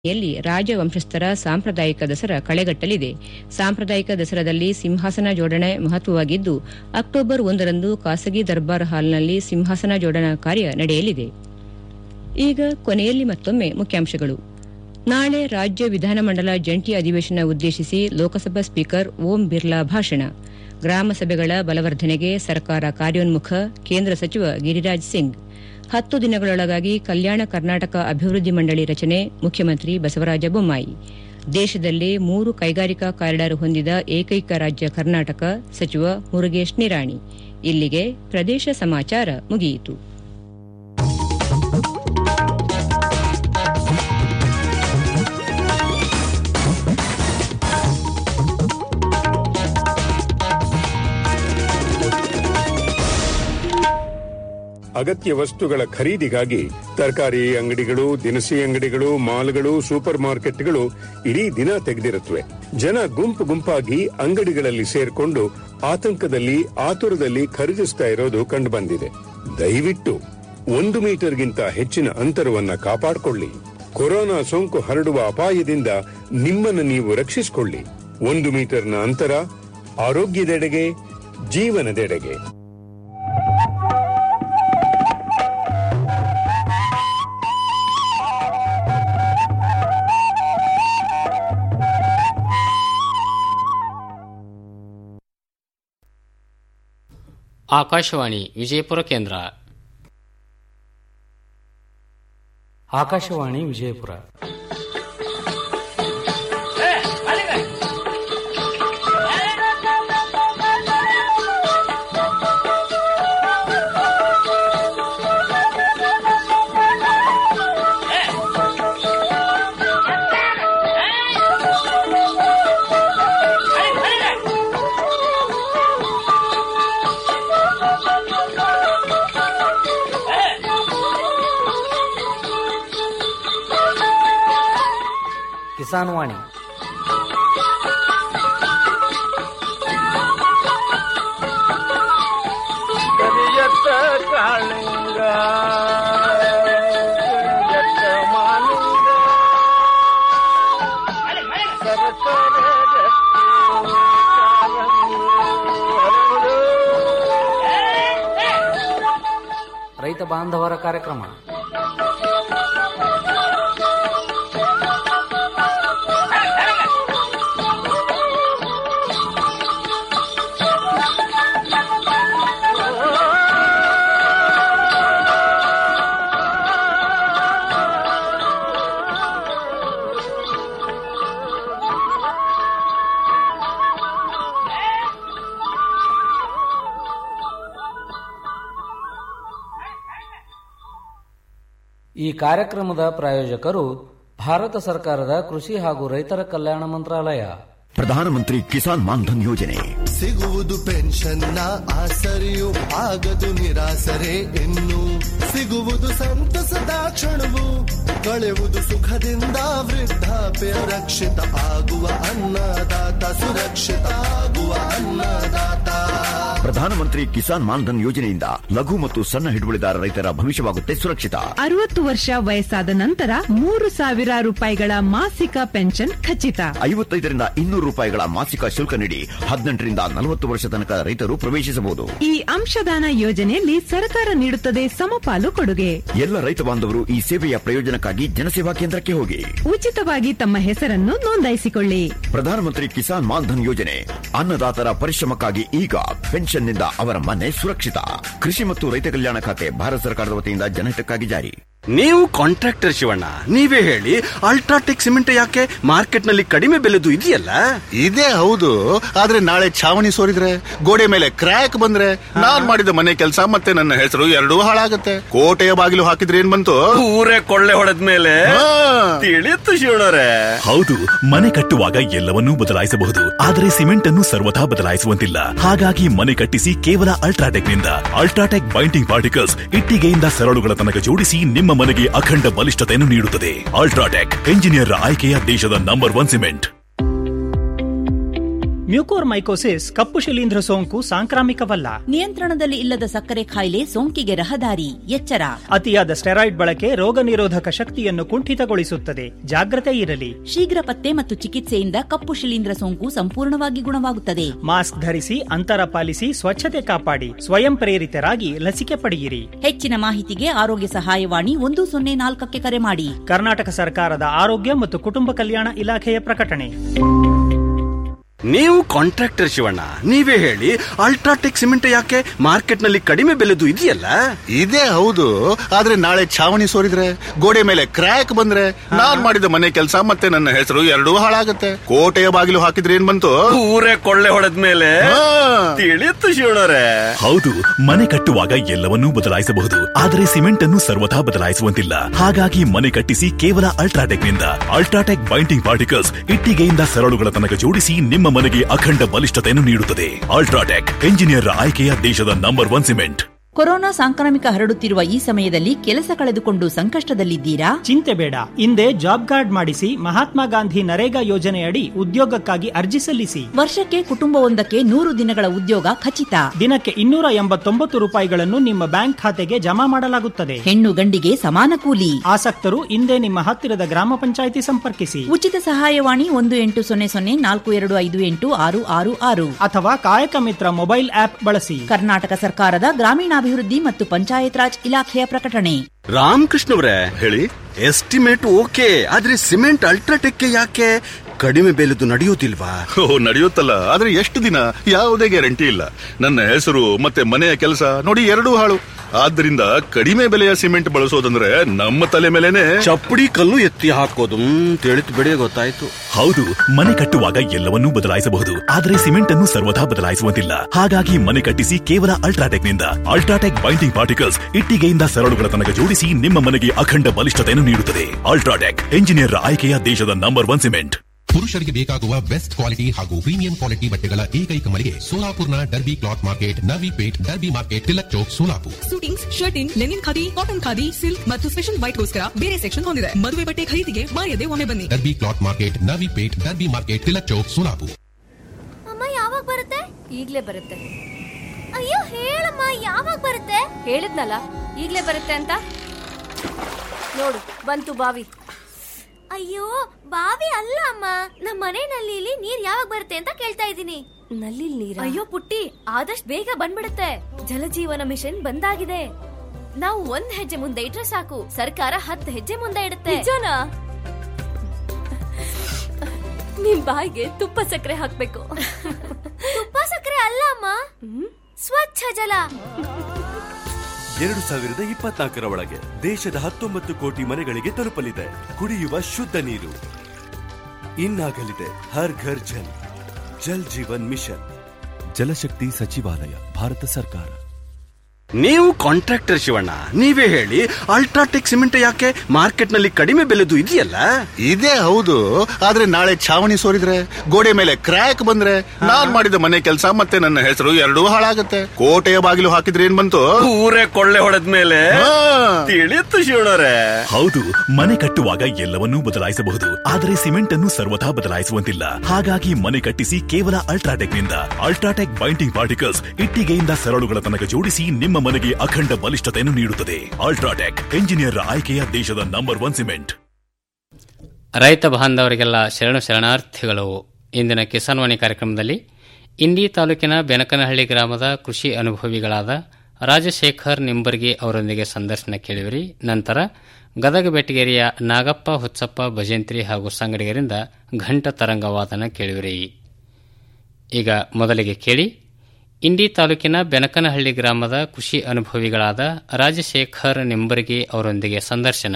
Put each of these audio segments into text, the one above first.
ಯಲ್ಲಿ ರಾಜವಂಶಸ್ಥರ ಸಾಂಪ್ರದಾಯಿಕ ದಸರಾ ಕಳೆಗಟ್ಟಲಿದೆ ಸಾಂಪ್ರದಾಯಿಕ ದಸರಾದಲ್ಲಿ ಸಿಂಹಾಸನ ಜೋಡಣೆ ಮಹತ್ವವಾಗಿದ್ದು ಅಕ್ಟೋಬರ್ ಒಂದರಂದು ಖಾಸಗಿ ದರ್ಬಾರ್ ಹಾಲ್ನಲ್ಲಿ ಸಿಂಹಾಸನ ಜೋಡಣಾ ಕಾರ್ಯ ನಡೆಯಲಿದೆ ಈಗ ಕೊನೆಯಲ್ಲಿ ಮತ್ತೊಮ್ಮೆ ಮುಖ್ಯಾಂಶಗಳು ನಾಳೆ ರಾಜ್ಯ ವಿಧಾನಮಂಡಲ ಜಂಟಿ ಅಧಿವೇಶನ ಉದ್ದೇಶಿಸಿ ಲೋಕಸಭಾ ಸ್ಪೀಕರ್ ಓಂ ಬಿರ್ಲಾ ಭಾಷಣ ಗ್ರಾಮ ಸಭೆಗಳ ಬಲವರ್ಧನೆಗೆ ಸರ್ಕಾರ ಕಾರ್ಯೋನ್ಮುಖ ಕೇಂದ್ರ ಸಚಿವ ಗಿರಿರಾಜ್ ಸಿಂಗ್ ಹತ್ತು ದಿನಗಳೊಳಗಾಗಿ ಕಲ್ಯಾಣ ಕರ್ನಾಟಕ ಅಭಿವೃದ್ಧಿ ಮಂಡಳಿ ರಚನೆ ಮುಖ್ಯಮಂತ್ರಿ ಬಸವರಾಜ ಬೊಮ್ಮಾಯಿ ದೇಶದಲ್ಲೇ ಮೂರು ಕೈಗಾರಿಕಾ ಕಾರಿಡಾರ್ ಹೊಂದಿದ ಏಕೈಕ ರಾಜ್ಯ ಕರ್ನಾಟಕ ಸಚಿವ ಮುರುಗೇಶ್ ನಿರಾಣಿ ಇಲ್ಲಿಗೆ ಪ್ರದೇಶ ಸಮಾಚಾರ ಮುಗಿಯಿತು ಅಗತ್ಯ ವಸ್ತುಗಳ ಖರೀದಿಗಾಗಿ ತರಕಾರಿ ಅಂಗಡಿಗಳು ದಿನಸಿ ಅಂಗಡಿಗಳು ಮಾಲ್ಗಳು ಸೂಪರ್ ಮಾರ್ಕೆಟ್ಗಳು ಇಡೀ ದಿನ ತೆಗೆದಿರುತ್ತವೆ ಜನ ಗುಂಪು ಗುಂಪಾಗಿ ಅಂಗಡಿಗಳಲ್ಲಿ ಸೇರ್ಕೊಂಡು ಆತಂಕದಲ್ಲಿ ಆತುರದಲ್ಲಿ ಖರೀದಿಸ್ತಾ ಇರೋದು ಕಂಡುಬಂದಿದೆ ದಯವಿಟ್ಟು ಒಂದು ಮೀಟರ್ಗಿಂತ ಹೆಚ್ಚಿನ ಅಂತರವನ್ನ ಕಾಪಾಡಿಕೊಳ್ಳಿ ಕೊರೋನಾ ಸೋಂಕು ಹರಡುವ ಅಪಾಯದಿಂದ ನಿಮ್ಮನ್ನು ನೀವು ರಕ್ಷಿಸಿಕೊಳ್ಳಿ ಒಂದು ಮೀಟರ್ನ ಅಂತರ ಆರೋಗ್ಯದೆಡೆಗೆ ಜೀವನದೆಡೆಗೆ ಆಕಾಶವಾಣಿ ವಿಜಯಪುರ ಕೇಂದ್ರ ಆಕಾಶವಾಣಿ ವಿಜಯಪುರ ಕಿಸಾನ್ ವಾಣಿ ಕರಿಯತ್ತ ಕಾಳಿಂಗ ಕರಿಯತ್ತ ಮಾಲಿಂಗ ಸರಸರ ಗಟ್ಟಿ ಕಾಲಂಗಿ ಹರಡು. ರೈತ ಬಾಂಧವರ ಕಾರ್ಯಕ್ರಮ ಈ ಕಾರ್ಯಕ್ರಮದ ಪ್ರಾಯೋಜಕರು ಭಾರತ ಸರ್ಕಾರದ ಕೃಷಿ ಹಾಗೂ ರೈತರ ಕಲ್ಯಾಣ ಮಂತ್ರಾಲಯ ಪ್ರಧಾನಮಂತ್ರಿ ಕಿಸಾನ್ ಮಾನ್ಧನ್ ಯೋಜನೆ ಸಿಗುವುದು ಪೆನ್ಷನ್ನ ಆಸರೆಯು ಆಗದು ನಿರಾಸರೆ ಇನ್ನು ಸಿಗುವುದು ಸಂತಸದ ಕ್ಷಣವು ಕಳೆವುದು ಸುಖದಿಂದ ವೃದ್ಧಾಪ್ಯ ರಕ್ಷಿತ ಆಗುವ ಅನ್ನದಾತ ಸುರಕ್ಷಿತ ಆಗುವ ಅನ್ನದಾತ ಪ್ರಧಾನಮಂತ್ರಿ ಕಿಸಾನ್ ಮಾನ್ಧನ್ ಯೋಜನೆಯಿಂದ ಲಘು ಮತ್ತು ಸಣ್ಣ ಹಿಡುವಳಿದಾರ ರೈತರ ಭವಿಷ್ಯವಾಗುತ್ತೆ ಸುರಕ್ಷಿತ ಅರವತ್ತು ವರ್ಷ ವಯಸ್ಸಾದ ನಂತರ ಮೂರು ಸಾವಿರ ರೂಪಾಯಿಗಳ ಮಾಸಿಕ ಪೆನ್ಷನ್ ಖಚಿತ ಐವತ್ತೈದರಿಂದ ಇನ್ನೂರು ರೂಪಾಯಿಗಳ ಮಾಸಿಕ ಶುಲ್ಕ ನೀಡಿ ಹದಿನೆಂಟರಿಂದ ನಲವತ್ತು ವರ್ಷ ತನಕ ರೈತರು ಪ್ರವೇಶಿಸಬಹುದು ಈ ಅಂಶದಾನ ಯೋಜನೆಯಲ್ಲಿ ಸರ್ಕಾರ ನೀಡುತ್ತದೆ ಸಮಪಾಲು ಕೊಡುಗೆ ಎಲ್ಲ ರೈತ ಬಾಂಧವರು ಈ ಸೇವೆಯ ಪ್ರಯೋಜನಕ್ಕಾಗಿ ಜನಸೇವಾ ಕೇಂದ್ರಕ್ಕೆ ಹೋಗಿ ಉಚಿತವಾಗಿ ತಮ್ಮ ಹೆಸರನ್ನು ನೋಂದಾಯಿಸಿಕೊಳ್ಳಿ ಪ್ರಧಾನಮಂತ್ರಿ ಕಿಸಾನ್ ಮಾನ್ಧನ್ ಯೋಜನೆ ಅನ್ನದಾತರ ಪರಿಶ್ರಮಕ್ಕಾಗಿ ಈಗ ಪೆನ್ಷನ್ನಿಂದ ಅವರ ಮನೆ ಸುರಕ್ಷಿತ ಕೃಷಿ ಮತ್ತು ರೈತ ಕಲ್ಯಾಣ ಖಾತೆ ಭಾರತ ಸರ್ಕಾರದ ವತಿಯಿಂದ ಜನಹಿತಕ್ಕಾಗಿ ಜಾರಿ ನೀವು ಕಾಂಟ್ರಾಕ್ಟರ್ ಶಿವಣ್ಣ ನೀವೇ ಹೇಳಿ ಅಲ್ಟ್ರಾಟೆಕ್ ಸಿಮೆಂಟ್ ಯಾಕೆ ಮಾರ್ಕೆಟ್ ನಲ್ಲಿ ಕಡಿಮೆ ಬೆಲೆದು ಇದೆಯಲ್ಲ ಇದೇ ಹೌದು ಆದ್ರೆ ನಾಳೆ ಛಾವಣಿ ಸೋರಿದ್ರೆ ಗೋಡೆ ಮೇಲೆ ಕ್ರ್ಯಾಕ್ ಬಂದ್ರೆ ನಾನ್ ಮಾಡಿದ ಮನೆ ಕೆಲಸ ಮತ್ತೆ ನನ್ನ ಹೆಸರು ಎರಡೂ ಹಾಳಾಗತ್ತೆ ಕೋಟೆಯ ಬಾಗಿಲು ಹಾಕಿದ್ರೆ ಏನ್ ಬಂತು ಊರೇ ಕೊಳ್ಳೆ ಹೊಡೆದ ಮೇಲೆ ಹಾ. ತಿಳಿಯುತ್ತು ಶಿವಣ್ಣರೇ ಹೌದು ಮನೆ ಕಟ್ಟುವಾಗ ಎಲ್ಲವನ್ನೂ ಬದಲಾಯಿಸಬಹುದು ಆದರೆ ಸಿಮೆಂಟ್ ಅನ್ನು ಸರ್ವಥಾ ಬದಲಾಯಿಸುವಂತಿಲ್ಲ ಹಾಗಾಗಿ ಮನೆ ಕಟ್ಟಿಸಿ ಕೇವಲ ಅಲ್ಟ್ರಾಟೆಕ್ ನಿಂದ ಅಲ್ಟ್ರಾಟೆಕ್ ಬೈಂಡಿಂಗ್ ಪಾರ್ಟಿಕಲ್ಸ್ ಇಟ್ಟಿಗೆಯಿಂದ ಸರಳುಗಳ ತನಕ ಜೋಡಿಸಿ ನಿಮ್ಮ ಮನೆಗೆ ಅಖಂಡ ಬಲಿಷ್ಠತೆಯನ್ನು ನೀಡುತ್ತದೆ ಅಲ್ಟ್ರಾಟೆಕ್ ಎಂಜಿನಿಯರ್ ಆಯ್ಕೆಯ ದೇಶದ ನಂಬರ್ ಒನ್ ಸಿಮೆಂಟ್ ಮ್ಯೂಕೋರ್ಮೈಕೋಸಿಸ್ ಕಪ್ಪು ಶಿಲೀಂಧ್ರ ಸೋಂಕು ಸಾಂಕ್ರಾಮಿಕವಲ್ಲ ನಿಯಂತ್ರಣದಲ್ಲಿ ಇಲ್ಲದ ಸಕ್ಕರೆ ಕಾಯಿಲೆ ಸೋಂಕಿಗೆ ರಹದಾರಿ ಎಚ್ಚರ ಅತಿಯಾದ ಸ್ಟೆರಾಯ್ಡ್ ಬಳಕೆ ರೋಗ ನಿರೋಧಕ ಶಕ್ತಿಯನ್ನು ಕುಂಠಿತಗೊಳಿಸುತ್ತದೆ ಜಾಗ್ರತೆ ಇರಲಿ ಶೀಘ್ರ ಪತ್ತೆ ಮತ್ತು ಚಿಕಿತ್ಸೆಯಿಂದ ಕಪ್ಪು ಶಿಲೀಂಧ್ರ ಸೋಂಕು ಸಂಪೂರ್ಣವಾಗಿ ಗುಣವಾಗುತ್ತದೆ ಮಾಸ್ಕ್ ಧರಿಸಿ ಅಂತರ ಪಾಲಿಸಿ ಸ್ವಚ್ಛತೆ ಕಾಪಾಡಿ ಸ್ವಯಂ ಪ್ರೇರಿತರಾಗಿ ಲಸಿಕೆ ಪಡೆಯಿರಿ ಹೆಚ್ಚಿನ ಮಾಹಿತಿಗೆ ಆರೋಗ್ಯ ಸಹಾಯವಾಣಿ ಒಂದು ಸೊನ್ನೆ ನಾಲ್ಕಕ್ಕೆ ಕರೆ ಮಾಡಿ ಕರ್ನಾಟಕ ಸರ್ಕಾರದ ಆರೋಗ್ಯ ಮತ್ತು ಕುಟುಂಬ ಕಲ್ಯಾಣ ಇಲಾಖೆಯ ಪ್ರಕಟಣೆ ನೀವು ಕಾಂಟ್ರಾಕ್ಟರ್ ಶಿವಣ್ಣ ನೀವೇ ಹೇಳಿ ಅಲ್ಟ್ರಾಟೆಕ್ ಸಿಮೆಂಟ್ ಯಾಕೆ ಮಾರ್ಕೆಟ್ ನಲ್ಲಿ ಕಡಿಮೆ ಬೆಲೆದು ಇದೆಯಲ್ಲ ಇದೇ ಹೌದು ಆದ್ರೆ ನಾಳೆ ಛಾವಣಿ ಸೋರಿದ್ರೆ ಗೋಡೆ ಮೇಲೆ ಕ್ರ್ಯಾಕ್ ಬಂದ್ರೆ ನಾನ್ ಮಾಡಿದ ಮನೆ ಕೆಲಸ ಮತ್ತೆ ನನ್ನ ಹೆಸರು ಎರಡೂ ಹಾಳಾಗತ್ತೆ ಕೋಟೆಯ ಬಾಗಿಲು ಹಾಕಿದ್ರೆ ಏನ್ ಬಂತು ಊರೇ ಕೊಳ್ಳೆ ಹೊಡೆದ ಮೇಲೆ ತಿಳಿಯುತ್ತು ಶಿವಣ್ಣರೇ ಹೌದು ಮನೆ ಕಟ್ಟುವಾಗ ಎಲ್ಲವನ್ನೂ ಬದಲಾಯಿಸಬಹುದು ಆದರೆ ಸಿಮೆಂಟ್ ಅನ್ನು ಸರ್ವಥಾ ಬದಲಾಯಿಸುವಂತಿಲ್ಲ ಹಾಗಾಗಿ ಮನೆ ಕಟ್ಟಿಸಿ ಕೇವಲ ಅಲ್ಟ್ರಾಟೆಕ್ ನಿಂದ ಅಲ್ಟ್ರಾಟೆಕ್ ಬೈಂಡಿಂಗ್ ಪಾರ್ಟಿಕಲ್ಸ್ ಇಟ್ಟಿಗೆಯಿಂದ ಸರಳುಗಳ ತನಕ ಜೋಡಿಸಿ ನಿಮ್ಮ ಮನೆಗೆ ಅಖಂಡ ಬಲಿಷ್ಠತೆಯನ್ನು ನೀಡುತ್ತದೆ ಅಲ್ಟ್ರಾಟೆಕ್ ಎಂಜಿನಿಯರ್ ಆಯ್ಕೆಯ ದೇಶದ ನಂಬರ್ ಒನ್ ಸಿಮೆಂಟ್ ಕೊರೋನಾ ಸಾಂಕ್ರಾಮಿಕ ಹರಡುತ್ತಿರುವ ಈ ಸಮಯದಲ್ಲಿ ಕೆಲಸ ಕಳೆದುಕೊಂಡು ಸಂಕಷ್ಟದಲ್ಲಿದ್ದೀರಾ ಚಿಂತೆ ಬೇಡ ಹಿಂದೆ ಜಾಬ್ ಕಾರ್ಡ್ ಮಾಡಿಸಿ ಮಹಾತ್ಮ ಗಾಂಧಿ ನರೇಗಾ ಯೋಜನೆಯಡಿ ಉದ್ಯೋಗಕ್ಕಾಗಿ ಅರ್ಜಿ ಸಲ್ಲಿಸಿ ವರ್ಷಕ್ಕೆ ಕುಟುಂಬವೊಂದಕ್ಕೆ ನೂರು ದಿನಗಳ ಉದ್ಯೋಗ ಖಚಿತ ದಿನಕ್ಕೆ ಇನ್ನೂರ ಎಂಬತ್ತೊಂಬತ್ತು ರೂಪಾಯಿಗಳನ್ನು ನಿಮ್ಮ ಬ್ಯಾಂಕ್ ಖಾತೆಗೆ ಜಮಾ ಮಾಡಲಾಗುತ್ತದೆ ಹೆಣ್ಣು ಗಂಡಿಗೆ ಸಮಾನ ಕೂಲಿ ಆಸಕ್ತರು ಹಿಂದೆ ನಿಮ್ಮ ಹತ್ತಿರದ ಗ್ರಾಮ ಪಂಚಾಯಿತಿ ಸಂಪರ್ಕಿಸಿ ಉಚಿತ ಸಹಾಯವಾಣಿ ಒಂದು ಎಂಟು ಸೊನ್ನೆ ಸೊನ್ನೆ ನಾಲ್ಕು ಎರಡು ಐದು ಎಂಟು ಆರು ಆರು ಆರು ಅಥವಾ ಕಾಯಕ ಮಿತ್ರ ಮೊಬೈಲ್ ಆಪ್ ಬಳಸಿ ಕರ್ನಾಟಕ ಸರ್ಕಾರದ ಗ್ರಾಮೀಣಾಭಿವೃದ್ಧಿ ಮತ್ತು ಪಂಚಾಯತ್ ರಾಜ್ ಇಲಾಖೆಯ ಪ್ರಕಟಣೆ ರಾಮಕೃಷ್ಣವ್ರೆ ಹೇಳಿ ಎಸ್ಟಿಮೇಟ್ ಓಕೆ ಆದ್ರೆ ಸಿಮೆಂಟ್ ಅಲ್ಟ್ರಾಟೆಕ್ ಯಾಕೆ ಕಡಿಮೆ ಬೆಲೆದು ನಡೆಯುವುದಿಲ್ವಾ ಓ ನಡೆಯುತ್ತಲ್ಲ ಆದ್ರೆ ಎಷ್ಟು ದಿನ ಯಾವುದೇ ಗ್ಯಾರಂಟಿ ಇಲ್ಲ ನನ್ನ ಹೆಸರು ಮತ್ತೆ ಮನೆಯ ಕೆಲಸ ನೋಡಿ ಎರಡೂ ಹಾಳು ಆದ್ರಿಂದ ಕಡಿಮೆ ಬೆಲೆಯ ಸಿಮೆಂಟ್ ಬಳಸೋದಂದ್ರೆ ನಮ್ಮ ತಲೆ ಮೇಲೆನೆ ಚಪ್ಪಡಿ ಕಲ್ಲು ಎತ್ತಿ ಹಾಕೋದು ತಿಳಿತು ಬಿಡಿ ಗೊತ್ತಾಯ್ತು ಹೌದು ಮನೆ ಕಟ್ಟುವಾಗ ಎಲ್ಲವನ್ನೂ ಬದಲಾಯಿಸಬಹುದು ಆದರೆ ಸಿಮೆಂಟ್ ಅನ್ನು ಸರ್ವಥಾ ಬದಲಾಯಿಸುವಂತಿಲ್ಲ ಹಾಗಾಗಿ ಮನೆ ಕಟ್ಟಿಸಿ ಕೇವಲ ಅಲ್ಟ್ರಾಟೆಕ್ ನಿಂದ ಅಲ್ಟ್ರಾಟೆಕ್ ಬೈಂಡಿಂಗ್ ಪಾರ್ಟಿಕಲ್ಸ್ ಇಟ್ಟಿಗೆಯಿಂದ ಸರಳುಗಳ ತನಕ ಜೋಡಿಸಿ ನಿಮ್ಮ ಮನೆಗೆ ಅಖಂಡ ಬಲಿಷ್ಠತೆಯನ್ನು ನೀಡುತ್ತದೆ ಅಲ್ಟ್ರಾಟೆಕ್ ಎಂಜಿನಿಯರ್ ಆಯ್ಕೆಯ ದೇಶದ ನಂಬರ್ ಒನ್ ಸಿಮೆಂಟ್ ಪುರುಷರಿಗೆ ಬೇಕಾಗುವ ಬೆಸ್ಟ್ ಕ್ವಾಲಿಟಿ ಹಾಗೂ ಪ್ರೀಮಿಯಂ ಕ್ವಾಲಿಟಿ ಬಟ್ಟೆಗಳ ಏಕೈಕ ಮಳಿಗೆ ಸೋಲಾಪುರ್ನ Derby cloth market Navi Peth Derby market Tilak Chowk Solapur suitings shirting linen khadi cotton khadi silk ಮತ್ತು ಸ್ಪೆಷಲ್ ವೈಟ್ಗೋಸ್ಕರ ಬೇರೆ ಸೆಕ್ಷನ್ ಹೊಂದಿದೆ ಮದುವೆ ಬಟ್ಟೆ ಖರೀದಿಗೆ ಮಾಯದೆ ಒಮ್ಮೆ ಬನ್ನಿ Derby cloth market Navi Peth Derby market Tilak Chowk Solapur ಅಮ್ಮ ಯಾವಾಗ ಬರುತ್ತೆ ಈಗ್ಲೇ ಬರುತ್ತೆ ಅಯ್ಯೋ ಹೇಳಮ್ಮ ಯಾವಾಗ ಬರುತ್ತೆ ಹೇಳಿದ್ನಲ್ಲ ಈಗ್ಲೇ ಬರುತ್ತೆ ಅಂತ ನೋಡು ಬಂತು ಬಾವಿ ಅಯ್ಯೋ ಬಾವಿ ಅಲ್ಲ ಅಮ್ಮ ನಮ್ಮ ಮನೆ ನಲ್ಲಿಲಿ ನೀರ್ ಯಾವಾಗ ಬರುತ್ತೆ ಅಂತ ಕೇಳ್ತಾ ಇದ್ದೀನಿ ನಲ್ಲಿ ನೀರ ಅಯ್ಯೋ ಪುಟ್ಟಿ ಆದಷ್ಟು ಬೇಗ ಬಂದ್ಬಿಡುತ್ತೆ ಜಲಜೀವನ ಮಿಷನ್ ಬಂದಾಗಿದೆ ನಾವು ಒಂದ್ ಹೆಜ್ಜೆ ಮುಂದೆ ಇಟ್ರೆ ಸಾಕು ಸರ್ಕಾರ ಹತ್ತು ಹೆಜ್ಜೆ ಮುಂದೆ ಇಡುತ್ತೆ ನಿಜನಾ ನಿಮ್ ಬಾಯಿಗೆ ತುಪ್ಪ ಸಕ್ಕರೆ ಹಾಕ್ಬೇಕು ತುಪ್ಪ ಸಕ್ಕರೆ ಅಲ್ಲ ಅಮ್ಮ ಸ್ವಚ್ಛ ಜಲ ಎರಡು ಸಾವಿರದ ಇಪ್ಪತ್ನಾಲ್ಕರ ಒಳಗೆ ದೇಶದ ಹತ್ತೊಂಬತ್ತು ಕೋಟಿ ಮನೆಗಳಿಗೆ ತಲುಪಲಿದೆ ಕುಡಿಯುವ ಶುದ್ಧ ನೀರು ಇನ್ನಾಗಲಿದೆ ಹರ್ ಘರ್ ಜಲ್ ಜಲ್ ಜೀವನ್ ಮಿಷನ್ ಜಲಶಕ್ತಿ ಸಚಿವಾಲಯ ಭಾರತ ಸರ್ಕಾರ ನೀವು ಕಾಂಟ್ರಾಕ್ಟರ್ ಶಿವಣ್ಣ ನೀವೇ ಹೇಳಿ ಅಲ್ಟ್ರಾಟೆಕ್ ಸಿಮೆಂಟ್ ಯಾಕೆ ಮಾರ್ಕೆಟ್ ನಲ್ಲಿ ಕಡಿಮೆ ಬೆಲೆದು ಇದೆಯಲ್ಲ ಇದೇ ಹೌದು ಆದ್ರೆ ನಾಳೆ ಛಾವಣಿ ಸೋರಿದ್ರೆ ಗೋಡೆ ಮೇಲೆ ಕ್ರ್ಯಾಕ್ ಬಂದ್ರೆ ನಾನ್ ಮಾಡಿದ ಮನೆ ಕೆಲಸ ಮತ್ತೆ ನನ್ನ ಹೆಸರು ಎರಡೂ ಹಾಳಾಗತ್ತೆ ಕೋಟೆಯ ಬಾಗಿಲು ಹಾಕಿದ್ರೆ ಏನ್ ಬಂತು ಊರೇ ಕೊಳ್ಳೆ ಹೊಡೆದ ಮೇಲೆ ತಿಳಿಯುತ್ತು ಶಿವಣ್ಣರೇ ಹೌದು ಮನೆ ಕಟ್ಟುವಾಗ ಎಲ್ಲವನ್ನೂ ಬದಲಾಯಿಸಬಹುದು ಆದರೆ ಸಿಮೆಂಟ್ ಅನ್ನು ಸರ್ವಥಾ ಬದಲಾಯಿಸುವಂತಿಲ್ಲ ಹಾಗಾಗಿ ಮನೆ ಕಟ್ಟಿಸಿ ಕೇವಲ ಅಲ್ಟ್ರಾಟೆಕ್ ನಿಂದ ಅಲ್ಟ್ರಾಟೆಕ್ ಬೈಂಡಿಂಗ್ ಪಾರ್ಟಿಕಲ್ಸ್ ಇಟ್ಟಿಗೆಯಿಂದ ಸರಳುಗಳ ತನಕ ಜೋಡಿಸಿ ನಿಮ್ಮ ಮನೆಗೆ ಅಖಂಡ ಬಲಿಷ್ಠತೆಯನ್ನು ನೀಡುತ್ತದೆ ಅಲ್ಟ್ರಾಟೆಕ್ ಎಂಜಿನಿಯರ್ ಆಯ್ಕೆಯ ದೇಶದ ನಂಬರ್ ಒನ್ ಸಿಮೆಂಟ್ ರೈತ ಬಾಂಧವರಿಗೆಲ್ಲ ಶರಣು ಶರಣಾರ್ಥಿಗಳು ಇಂದಿನ ಕಿಸಾನ್ ವಾಣಿ ಕಾರ್ಯಕ್ರಮದಲ್ಲಿ ಇಂಡಿ ತಾಲೂಕಿನ ಬೆನಕನಹಳ್ಳಿ ಗ್ರಾಮದ ಕೃಷಿ ಅನುಭವಿಗಳಾದ ರಾಜಶೇಖರ್ ನಿಂಬರ್ಗಿ ಅವರೊಂದಿಗೆ ಸಂದರ್ಶನ ಕೇಳಿವಿರಿ ನಂತರ ಗದಗ ಬೆಟಗೇರಿಯ ನಾಗಪ್ಪ ಹುಚ್ಚಪ್ಪ ಭಜಂತ್ರಿ ಹಾಗೂ ಸಂಗಡಿಗರಿಂದ ಘಂಟ ತರಂಗವಾದನ ಕೇಳಿವಿರಿ ಈಗ ಮೊದಲಿಗೆ ಕೇಳಿ ಇಂಡಿ ತಾಲೂಕಿನ ಬೆನಕನಹಳ್ಳಿ ಗ್ರಾಮದ ಕೃಷಿ ಅನುಭವಿಗಳಾದ ರಾಜಶೇಖರ್ ನಿಂಬರ್ಗಿ ಅವರೊಂದಿಗೆ ಸಂದರ್ಶನ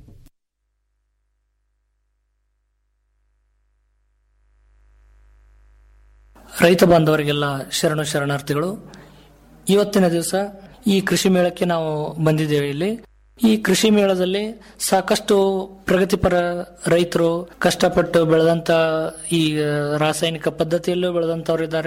ರೈತ ಬಾಂಧವರಿಗೆಲ್ಲ ಶರಣು ಶರಣಾರ್ಥಿಗಳು ಇವತ್ತಿನ ದಿವಸ ಈ ಕೃಷಿ ಮೇಳಕ್ಕೆ ನಾವು ಬಂದಿದ್ದೇವೆ ಇಲ್ಲಿ ಈ ಕೃಷಿ ಮೇಳದಲ್ಲಿ ಸಾಕಷ್ಟು ಪ್ರಗತಿಪರ ರೈತರು ಕಷ್ಟಪಟ್ಟು ಬೆಳೆದಂತ ಈ ರಾಸಾಯನಿಕ ಪದ್ಧತಿಯಲ್ಲೂ ಬೆಳೆದಂತವ್ರು ಇದ್ದಾರೆ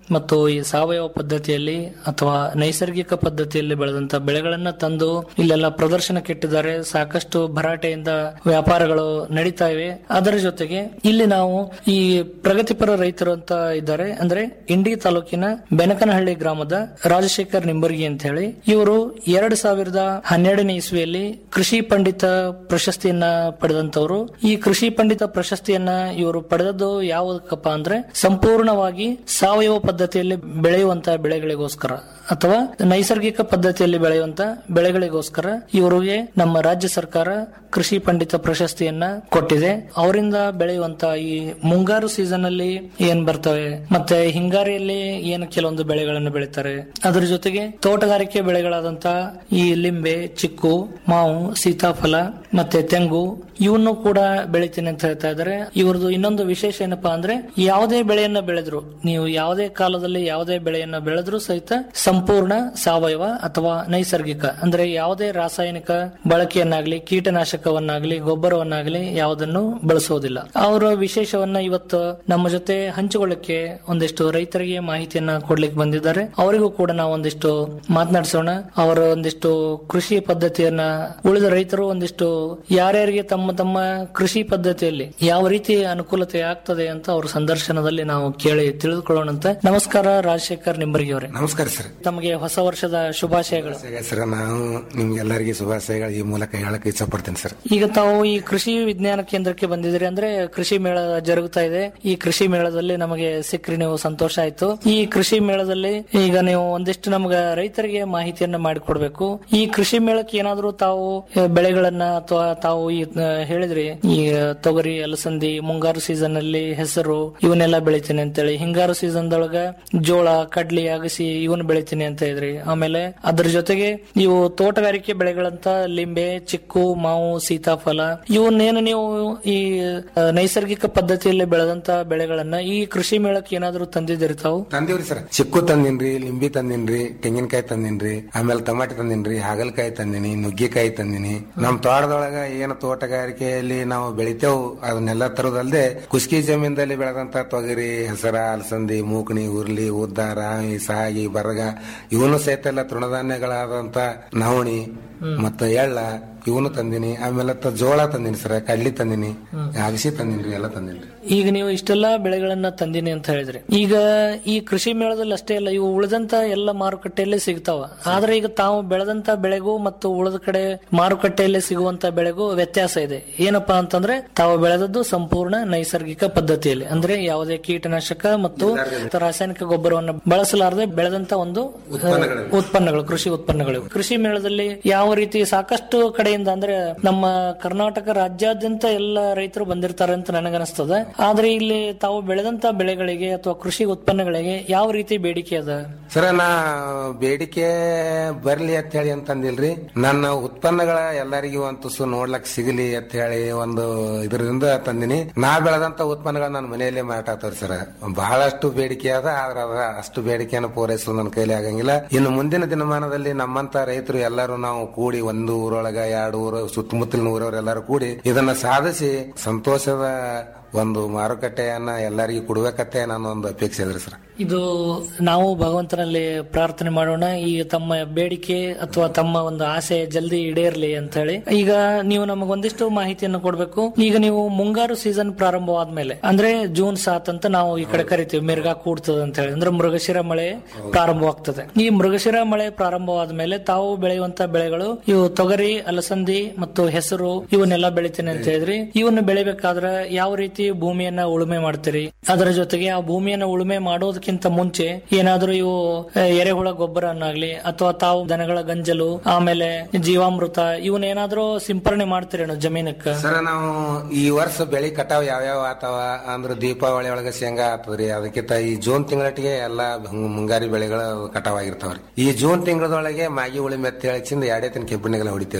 ಮತ್ತು ಈ ಸಾವಯವ ಪದ್ಧತಿಯಲ್ಲಿ ಅಥವಾ ನೈಸರ್ಗಿಕ ಪದ್ಧತಿಯಲ್ಲಿ ಬೆಳೆದಂತ ಬೆಳೆಗಳನ್ನ ತಂದು ಇಲ್ಲೆಲ್ಲ ಪ್ರದರ್ಶನಕ್ಕೆ ಇಟ್ಟಿದ್ದಾರೆ ಸಾಕಷ್ಟು ಭರಾಟೆಯಿಂದ ವ್ಯಾಪಾರಗಳು ನಡೀತಾ ಇವೆ ಅದರ ಜೊತೆಗೆ ಇಲ್ಲಿ ನಾವು ಈ ಪ್ರಗತಿಪರ ರೈತರು ಅಂತ ಇದ್ದಾರೆ ಅಂದ್ರೆ ಇಂಡಿ ತಾಲೂಕಿನ ಬೆನಕನಹಳ್ಳಿ ಗ್ರಾಮದ ರಾಜಶೇಖರ್ ನಿಂಬರ್ಗಿ ಅಂತ ಹೇಳಿ ಇವರು ಎರಡು ಸಾವಿರದ ಹನ್ನೆರಡನೇ ಇಸ್ವಿಯಲ್ಲಿ ಕೃಷಿ ಪಂಡಿತ ಪ್ರಶಸ್ತಿಯನ್ನ ಪಡೆದಂತವರು ಈ ಕೃಷಿ ಪಂಡಿತ ಪ್ರಶಸ್ತಿಯನ್ನ ಇವರು ಪಡೆದದ್ದು ಯಾವುದಕ್ಕಪ್ಪ ಅಂದ್ರೆ ಸಂಪೂರ್ಣವಾಗಿ ಸಾವಯವ ಪದ್ಧತಿಯಲ್ಲಿ ಬೆಳೆಯುವಂತ ಬೆಳೆಗಳಿಗೋಸ್ಕರ ಅಥವಾ ನೈಸರ್ಗಿಕ ಪದ್ಧತಿಯಲ್ಲಿ ಬೆಳೆಯುವಂತ ಬೆಳೆಗಳಿಗೋಸ್ಕರ ಇವರಿಗೆ ನಮ್ಮ ರಾಜ್ಯ ಸರ್ಕಾರ ಕೃಷಿ ಪಂಡಿತ ಪ್ರಶಸ್ತಿಯನ್ನ ಕೊಟ್ಟಿದೆ ಅವರಿಂದ ಬೆಳೆಯುವಂತ ಈ ಮುಂಗಾರು ಸೀಸನ್ ಅಲ್ಲಿ ಏನ್ ಬರ್ತವೆ ಮತ್ತೆ ಹಿಂಗಾರಿಯಲ್ಲಿ ಏನು ಕೆಲವೊಂದು ಬೆಳೆಗಳನ್ನು ಬೆಳೀತಾರೆ ಅದ್ರ ಜೊತೆಗೆ ತೋಟಗಾರಿಕೆ ಬೆಳೆಗಳಾದಂತ ಈ ಲಿಂಬೆ ಚಿಕ್ಕು ಮಾವು ಸೀತಾಫಲ ಮತ್ತೆ ತೆಂಗು ಇವನ್ನು ಕೂಡ ಬೆಳಿತೀನಿ ಅಂತ ಹೇಳ್ತಾ ಇದ್ದಾರೆ ಇವ್ರದ್ದು ಇನ್ನೊಂದು ವಿಶೇಷ ಏನಪ್ಪಾ ಅಂದ್ರೆ ಯಾವುದೇ ಬೆಳೆಯನ್ನ ಬೆಳೆದ್ರು ನೀವು ಯಾವುದೇ ಕಾಲದಲ್ಲಿ ಯಾವುದೇ ಬೆಳೆಯನ್ನ ಬೆಳೆದ್ರು ಸಹಿತ ಸಂಪೂರ್ಣ ಸಾವಯವ ಅಥವಾ ನೈಸರ್ಗಿಕ ಅಂದ್ರೆ ಯಾವುದೇ ರಾಸಾಯನಿಕ ಬಳಕೆಯನ್ನಾಗ್ಲಿ ಕೀಟನಾಶಕವನ್ನಾಗ್ಲಿ ಗೊಬ್ಬರವನ್ನಾಗ್ಲಿ ಯಾವುದನ್ನು ಬಳಸೋದಿಲ್ಲ ಅವರ ವಿಶೇಷವನ್ನ ಇವತ್ತು ನಮ್ಮ ಜೊತೆ ಹಂಚಿಕೊಳ್ಳಕ್ಕೆ ಒಂದಿಷ್ಟು ರೈತರಿಗೆ ಮಾಹಿತಿಯನ್ನ ಕೊಡ್ಲಿಕ್ಕೆ ಬಂದಿದ್ದಾರೆ ಅವರಿಗೂ ಕೂಡ ನಾವು ಒಂದಿಷ್ಟು ಮಾತನಾಡಿಸೋಣ ಅವರ ಒಂದಿಷ್ಟು ಕೃಷಿ ಪದ್ಧತಿಯನ್ನ ಉಳಿದ ರೈತರು ಒಂದಿಷ್ಟು ಯಾರ್ಯಾರಿಗೆ ತಮ್ಮ ತಮ್ಮ ಕೃಷಿ ಪದ್ಧತಿಯಲ್ಲಿ ಯಾವ ರೀತಿ ಅನುಕೂಲತೆ ಆಗ್ತದೆ ಅಂತ ಅವ್ರ ಸಂದರ್ಶನದಲ್ಲಿ ನಾವು ಕೇಳಿ ತಿಳಿದುಕೊಳ್ಳೋಣಂತೆ ನಮಸ್ಕಾರ ರಾಜಶೇಖರ್ ನಿಂಬರ್ಗಿ ಅವರೇ ನಮಸ್ಕಾರ ಸರ್ ತಮಗೆ ಹೊಸ ವರ್ಷದ ಶುಭಾಶಯಗಳು ಸರ್ ನಾನು ನಿಮ್ಗೆಲ್ಲರಿಗೆ ಶುಭಾಶಯಗಳು ಈ ಮೂಲಕ ಹೇಳಕ್ ಇಷ್ಟಪಡ್ತೀನಿ ಸರ್ ಈಗ ತಾವು ಈ ಕೃಷಿ ವಿಜ್ಞಾನ ಕೇಂದ್ರಕ್ಕೆ ಬಂದಿದ್ದೀರಿ ಅಂದ್ರೆ ಕೃಷಿ ಮೇಳ ಜರುಗುತ್ತಾ ಇದೆ ಈ ಕೃಷಿ ಮೇಳದಲ್ಲಿ ನಮಗೆ ಸಿಕ್ಕ್ರಿ ನೀವು ಸಂತೋಷ ಆಯ್ತು ಈ ಕೃಷಿ ಮೇಳದಲ್ಲಿ ಈಗ ನೀವು ಒಂದಿಷ್ಟು ನಮ್ಗ ರೈತರಿಗೆ ಮಾಹಿತಿಯನ್ನ ಮಾಡಿಕೊಡ್ಬೇಕು ಈ ಕೃಷಿ ಮೇಳಕ್ಕೆ ಏನಾದ್ರೂ ತಾವು ಆ, ಬೆಳೆಗಳನ್ನ ಅಥವಾ ತಾವು ಈ ಆ, ಹೇಳಿದ್ರಿ ಈ ಆ, ತೊಗರಿ ಅಲಸಂದಿ ಮುಂಗಾರು ಸೀಸನ್ ಅಲ್ಲಿ ಹೆಸರು ಇವನ್ನೆಲ್ಲ ಬೆಳಿತೀನಿ ಅಂತೇಳಿ ಹಿಂಗಾರು ಸೀಸನ್ ದೊಳಗ ಜೋಳ ಕಡ್ಲಿ ಅಗಸಿ ಇವನ್ ಬೆಳಿತೀನಿ ಅಂತ ಇದ್ರಿ ಆಮೇಲೆ ಅದ್ರ ಜೊತೆಗೆ ಇವು ತೋಟಗಾರಿಕೆ ಬೆಳೆಗಳಂತ ಲಿಂಬೆ ಚಿಕ್ಕು ಮಾವು ಸೀತಾಫಲ ಇವನ್ನೇನು ನೀವು ಈ ಆ, ನೈಸರ್ಗಿಕ ಪದ್ಧತಿಯಲ್ಲಿ ಬೆಳೆದಂತ ಬೆಳೆಗಳನ್ನ ಈ ಕೃಷಿ ಮೇಳಕ್ಕೆ ಏನಾದ್ರೂ ತಂದಿದ್ದೀರಿ ತಾವು ತಂದಿವ್ರಿ ಸರ್ ಚಿಕ್ಕು ತಂದಿನ್ರಿ ಲಿಂಬಿ ತಂದಿನ್ರಿ ತೆಂಗಿನಕಾಯಿ ತಂದಿನ್ರಿ ಆಮೇಲೆ ಟಮಾಟಿ ತಂದಿನ್ರಿ ಹಾಗಲಕಾಯಿ ತಂದಿನಿ ನುಗ್ಗಿಕಾಯಿ ತಂದಿನಿ ನಮ್ ತೋಟದೊಳಗ ಏನು ತೋಟಗಾರಿಕೆಯಲ್ಲಿ ನಾವು ಬೆಳಿತೇವು ಅದನ್ನೆಲ್ಲ ತರೋದಲ್ದೆ ಕುಸ್ಕಿ ಜಮೀನ್ದಲ್ಲಿ ಬೆಳೆದಂತ ತೊಗರಿ ಹೆಸರ ಅಲಸಂದಿ ಮೂಕಣಿ ಉರ್ಲಿ ಉದ್ದ ರಾವಿ ಸಾಗಿ ಬರಗ ಇವನು ಸಹಿತ ಎಲ್ಲ ತೃಣಧಾನ್ಯಗಳಾದಂತ ನವಣಿ ಮತ್ತ ಎಳ್ಳ ಇವನು ತಂದಿನಿ ಆಮೇಲೆ ತ ಜೋಳ ತಂದಿನಿ ಸರ್ ಕಡ್ಲಿ ತಂದಿನಿ ಅಗಸಿ ತಂದಿನ್ರಿ ಎಲ್ಲ ತಂದಿನ್ರಿ ಈಗ ನೀವು ಇಷ್ಟೆಲ್ಲಾ ಬೆಳೆಗಳನ್ನ ತಂದಿನಿ ಅಂತ ಹೇಳಿದ್ರಿ ಈಗ ಈ ಕೃಷಿ ಮೇಳದಲ್ಲಿ ಅಷ್ಟೇ ಅಲ್ಲ ಇವು ಉಳಿದಂತ ಎಲ್ಲ ಮಾರುಕಟ್ಟೆಯಲ್ಲಿ ಸಿಗ್ತಾವ ಆದ್ರೆ ಈಗ ತಾವು ಬೆಳೆದಂತ ಬೆಳೆಗೂ ಮತ್ತು ಉಳಿದ ಕಡೆ ಮಾರುಕಟ್ಟೆಯಲ್ಲಿ ಸಿಗುವಂತ ಬೆಳೆಗೂ ವ್ಯತ್ಯಾಸ ಇದೆ ಏನಪ್ಪಾ ಅಂತಂದ್ರೆ ತಾವು ಬೆಳೆದದ್ದು ಸಂಪೂರ್ಣ ನೈಸರ್ಗಿಕ ಪದ್ಧತಿಯಲ್ಲಿ ಅಂದ್ರೆ ಯಾವುದೇ ಕೀಟನಾಶಕ ಮತ್ತು ರಾಸಾಯನಿಕ ಗೊಬ್ಬರವನ್ನು ಬಳಸಲಾರದೆ ಬೆಳೆದಂತ ಒಂದು ಆ, ಉತ್ಪನ್ನಗಳು ಕೃಷಿ ಉತ್ಪನ್ನಗಳು ಕೃಷಿ ಮೇಳದಲ್ಲಿ ಯಾವ ರೀತಿ ಸಾಕಷ್ಟು ಕಡೆಯಿಂದ ಅಂದ್ರೆ ನಮ್ಮ ಕರ್ನಾಟಕ ರಾಜ್ಯಾದ್ಯಂತ ಎಲ್ಲ ರೈತರು ಬಂದಿರ್ತಾರೆ ಅಂತ ನನಗನ್ನಿಸ್ತದೆ ಆದ್ರೆ ಇಲ್ಲಿ ತಾವು ಬೆಳೆದಂತ ಬೆಳೆಗಳಿಗೆ ಅಥವಾ ಕೃಷಿ ಉತ್ಪನ್ನಗಳಿಗೆ ಯಾವ ರೀತಿ ಬೇಡಿಕೆ ಅದ ಸರ ನಾ ಬೇಡಿಕೆ ಬರ್ಲಿ ಅಂತ ಹೇಳಿ ಅಂತಂದಿಲ್ರಿ ನನ್ನ ಉತ್ಪನ್ನಗಳ ಎಲ್ಲರಿಗೂ ಒಂದು ತುಸು ನೋಡ್ಲಕ್ ಸಿಗಲಿ ಅಂತ ಹೇಳಿ ಒಂದು ಇದರಿಂದ ತಂದಿನಿ ನಾ ಬೆಳೆದಂತ ಉತ್ಪನ್ನಗಳ ನನ್ನ ಮನೆಯಲ್ಲೇ ಮಾರಾಟ ಆಗ್ತಾವ್ರಿ ಸರ್ ಬಹಳಷ್ಟು ಬೇಡಿಕೆ ಅದ ಆದ್ರ ಅದ ಅಷ್ಟು ಬೇಡಿಕೆಯನ್ನು ಪೂರೈಸಲು ನನ್ನ ಕೈಲಿ ಆಗಂಗಿಲ್ಲ ಇನ್ನು ಮುಂದಿನ ದಿನಮಾನದಲ್ಲಿ ನಮ್ಮಂತ ರೈತರು ಎಲ್ಲರೂ ನಾವು ಕೂಡಿ ಒಂದು ಊರೊಳಗ ಎರಡು ಊರು ಸುತ್ತಮುತ್ತಲಿನ ಊರವ್ರು ಎಲ್ಲರೂ ಕೂಡಿ ಇದನ್ನ ಸಾಧಿಸಿ ಸಂತೋಷದ ಒಂದು ಮಾರುಕಟ್ಟೆಯನ್ನ ಎಲ್ಲರಿಗೂ ಕೊಡ್ಬೇಕತ್ತೆ ನನ್ನ ಒಂದು ಅಪೇಕ್ಷೆ ಇದ್ರಿ ಸರ್ ಇದು ನಾವು ಭಗವಂತನಲ್ಲಿ ಪ್ರಾರ್ಥನೆ ಮಾಡೋಣ ಈ ತಮ್ಮ ಬೇಡಿಕೆ ಅಥವಾ ತಮ್ಮ ಒಂದು ಆಸೆ ಜಲ್ದಿ ಈಡೇರ್ಲಿ ಅಂತ ಹೇಳಿ ಈಗ ನೀವು ನಮಗೊಂದಿಷ್ಟು ಮಾಹಿತಿಯನ್ನು ಕೊಡ್ಬೇಕು ಈಗ ನೀವು ಮುಂಗಾರು ಸೀಸನ್ ಪ್ರಾರಂಭವಾದ್ಮೇಲೆ ಅಂದ್ರೆ ಜೂನ್ ಸಾತ್ ಅಂತ ನಾವು ಈ ಕಡೆ ಕರಿತೀವಿ ಮಿರ್ಗಾ ಕೂಡ್ತದೆ ಅಂತ ಹೇಳಿ ಅಂದ್ರೆ ಮೃಗಶಿರ ಮಳೆ ಪ್ರಾರಂಭವಾಗ್ತದೆ ಈ ಮೃಗಶಿರ ಮಳೆ ಪ್ರಾರಂಭವಾದ್ಮೇಲೆ ತಾವು ಬೆಳೆಯುವಂತ ಬೆಳೆಗಳು ಇವು ತೊಗರಿ ಅಲಸಂದಿ ಮತ್ತು ಹೆಸರು ಇವನ್ನೆಲ್ಲ ಬೆಳಿತೀನಿ ಅಂತ ಹೇಳಿದ್ರಿ ಇವನ್ನ ಬೆಳಿಬೇಕಾದ್ರೆ ಯಾವ ರೀತಿ ಭೂಮಿಯನ್ನ ಉಳುಮೆ ಮಾಡ್ತೀರಿ ಅದರ ಜೊತೆಗೆ ಆ ಭೂಮಿಯನ್ನ ಉಳುಮೆ ಮಾಡೋದಕ್ಕಿಂತ ಮುಂಚೆ ಏನಾದ್ರೂ ಇವು ಆ, ಎರೆಹುಳ ಗೊಬ್ಬರನ್ನಾಗ್ಲಿ ಅಥವಾ ತಾವು ದನಗಳ ಗಂಜಲು ಆಮೇಲೆ ಜೀವಾಮೃತ ಇವನ್ನೇನಾದ್ರೂ ಸಿಂಪರಣೆ ಮಾಡ್ತೀರೇನೋ ಜಮೀನಕ್ಕ ಸರ್ ನಾವು ಈ ವರ್ಷ ಬೆಳಿ ಕಟಾವ್ ಯಾವ್ಯಾವ ಆತಾವ ಅಂದ್ರೆ ದೀಪಾವಳಿ ಒಳಗ ಶೇಂಗಾ ಆತದ್ರಿ ಅದಕ್ಕಿಂತ ಈ ಜೂನ್ ತಿಂಗಳಟ್ಟಿಗೆ ಎಲ್ಲಾ ಹಂಗ್ ಮುಂಗಾರಿ ಬೆಳೆಗಳು ಕಟಾವ್ ಆಗಿರ್ತಾವ್ರಿ ಈ ಜೂನ್ ತಿಂಗಳದೊಳಗೆ ಮಾಗಿ ಉಳಿಮೆ ಎತ್ತಿ ಹೇಳಿಸಿಂದ ಎರಡೇ ತಿನ್ ಕೆಬ್ಬಣಿಗೆಲ್ಲ ಹೊಡಿತೇವ್ರಿ ನಾವು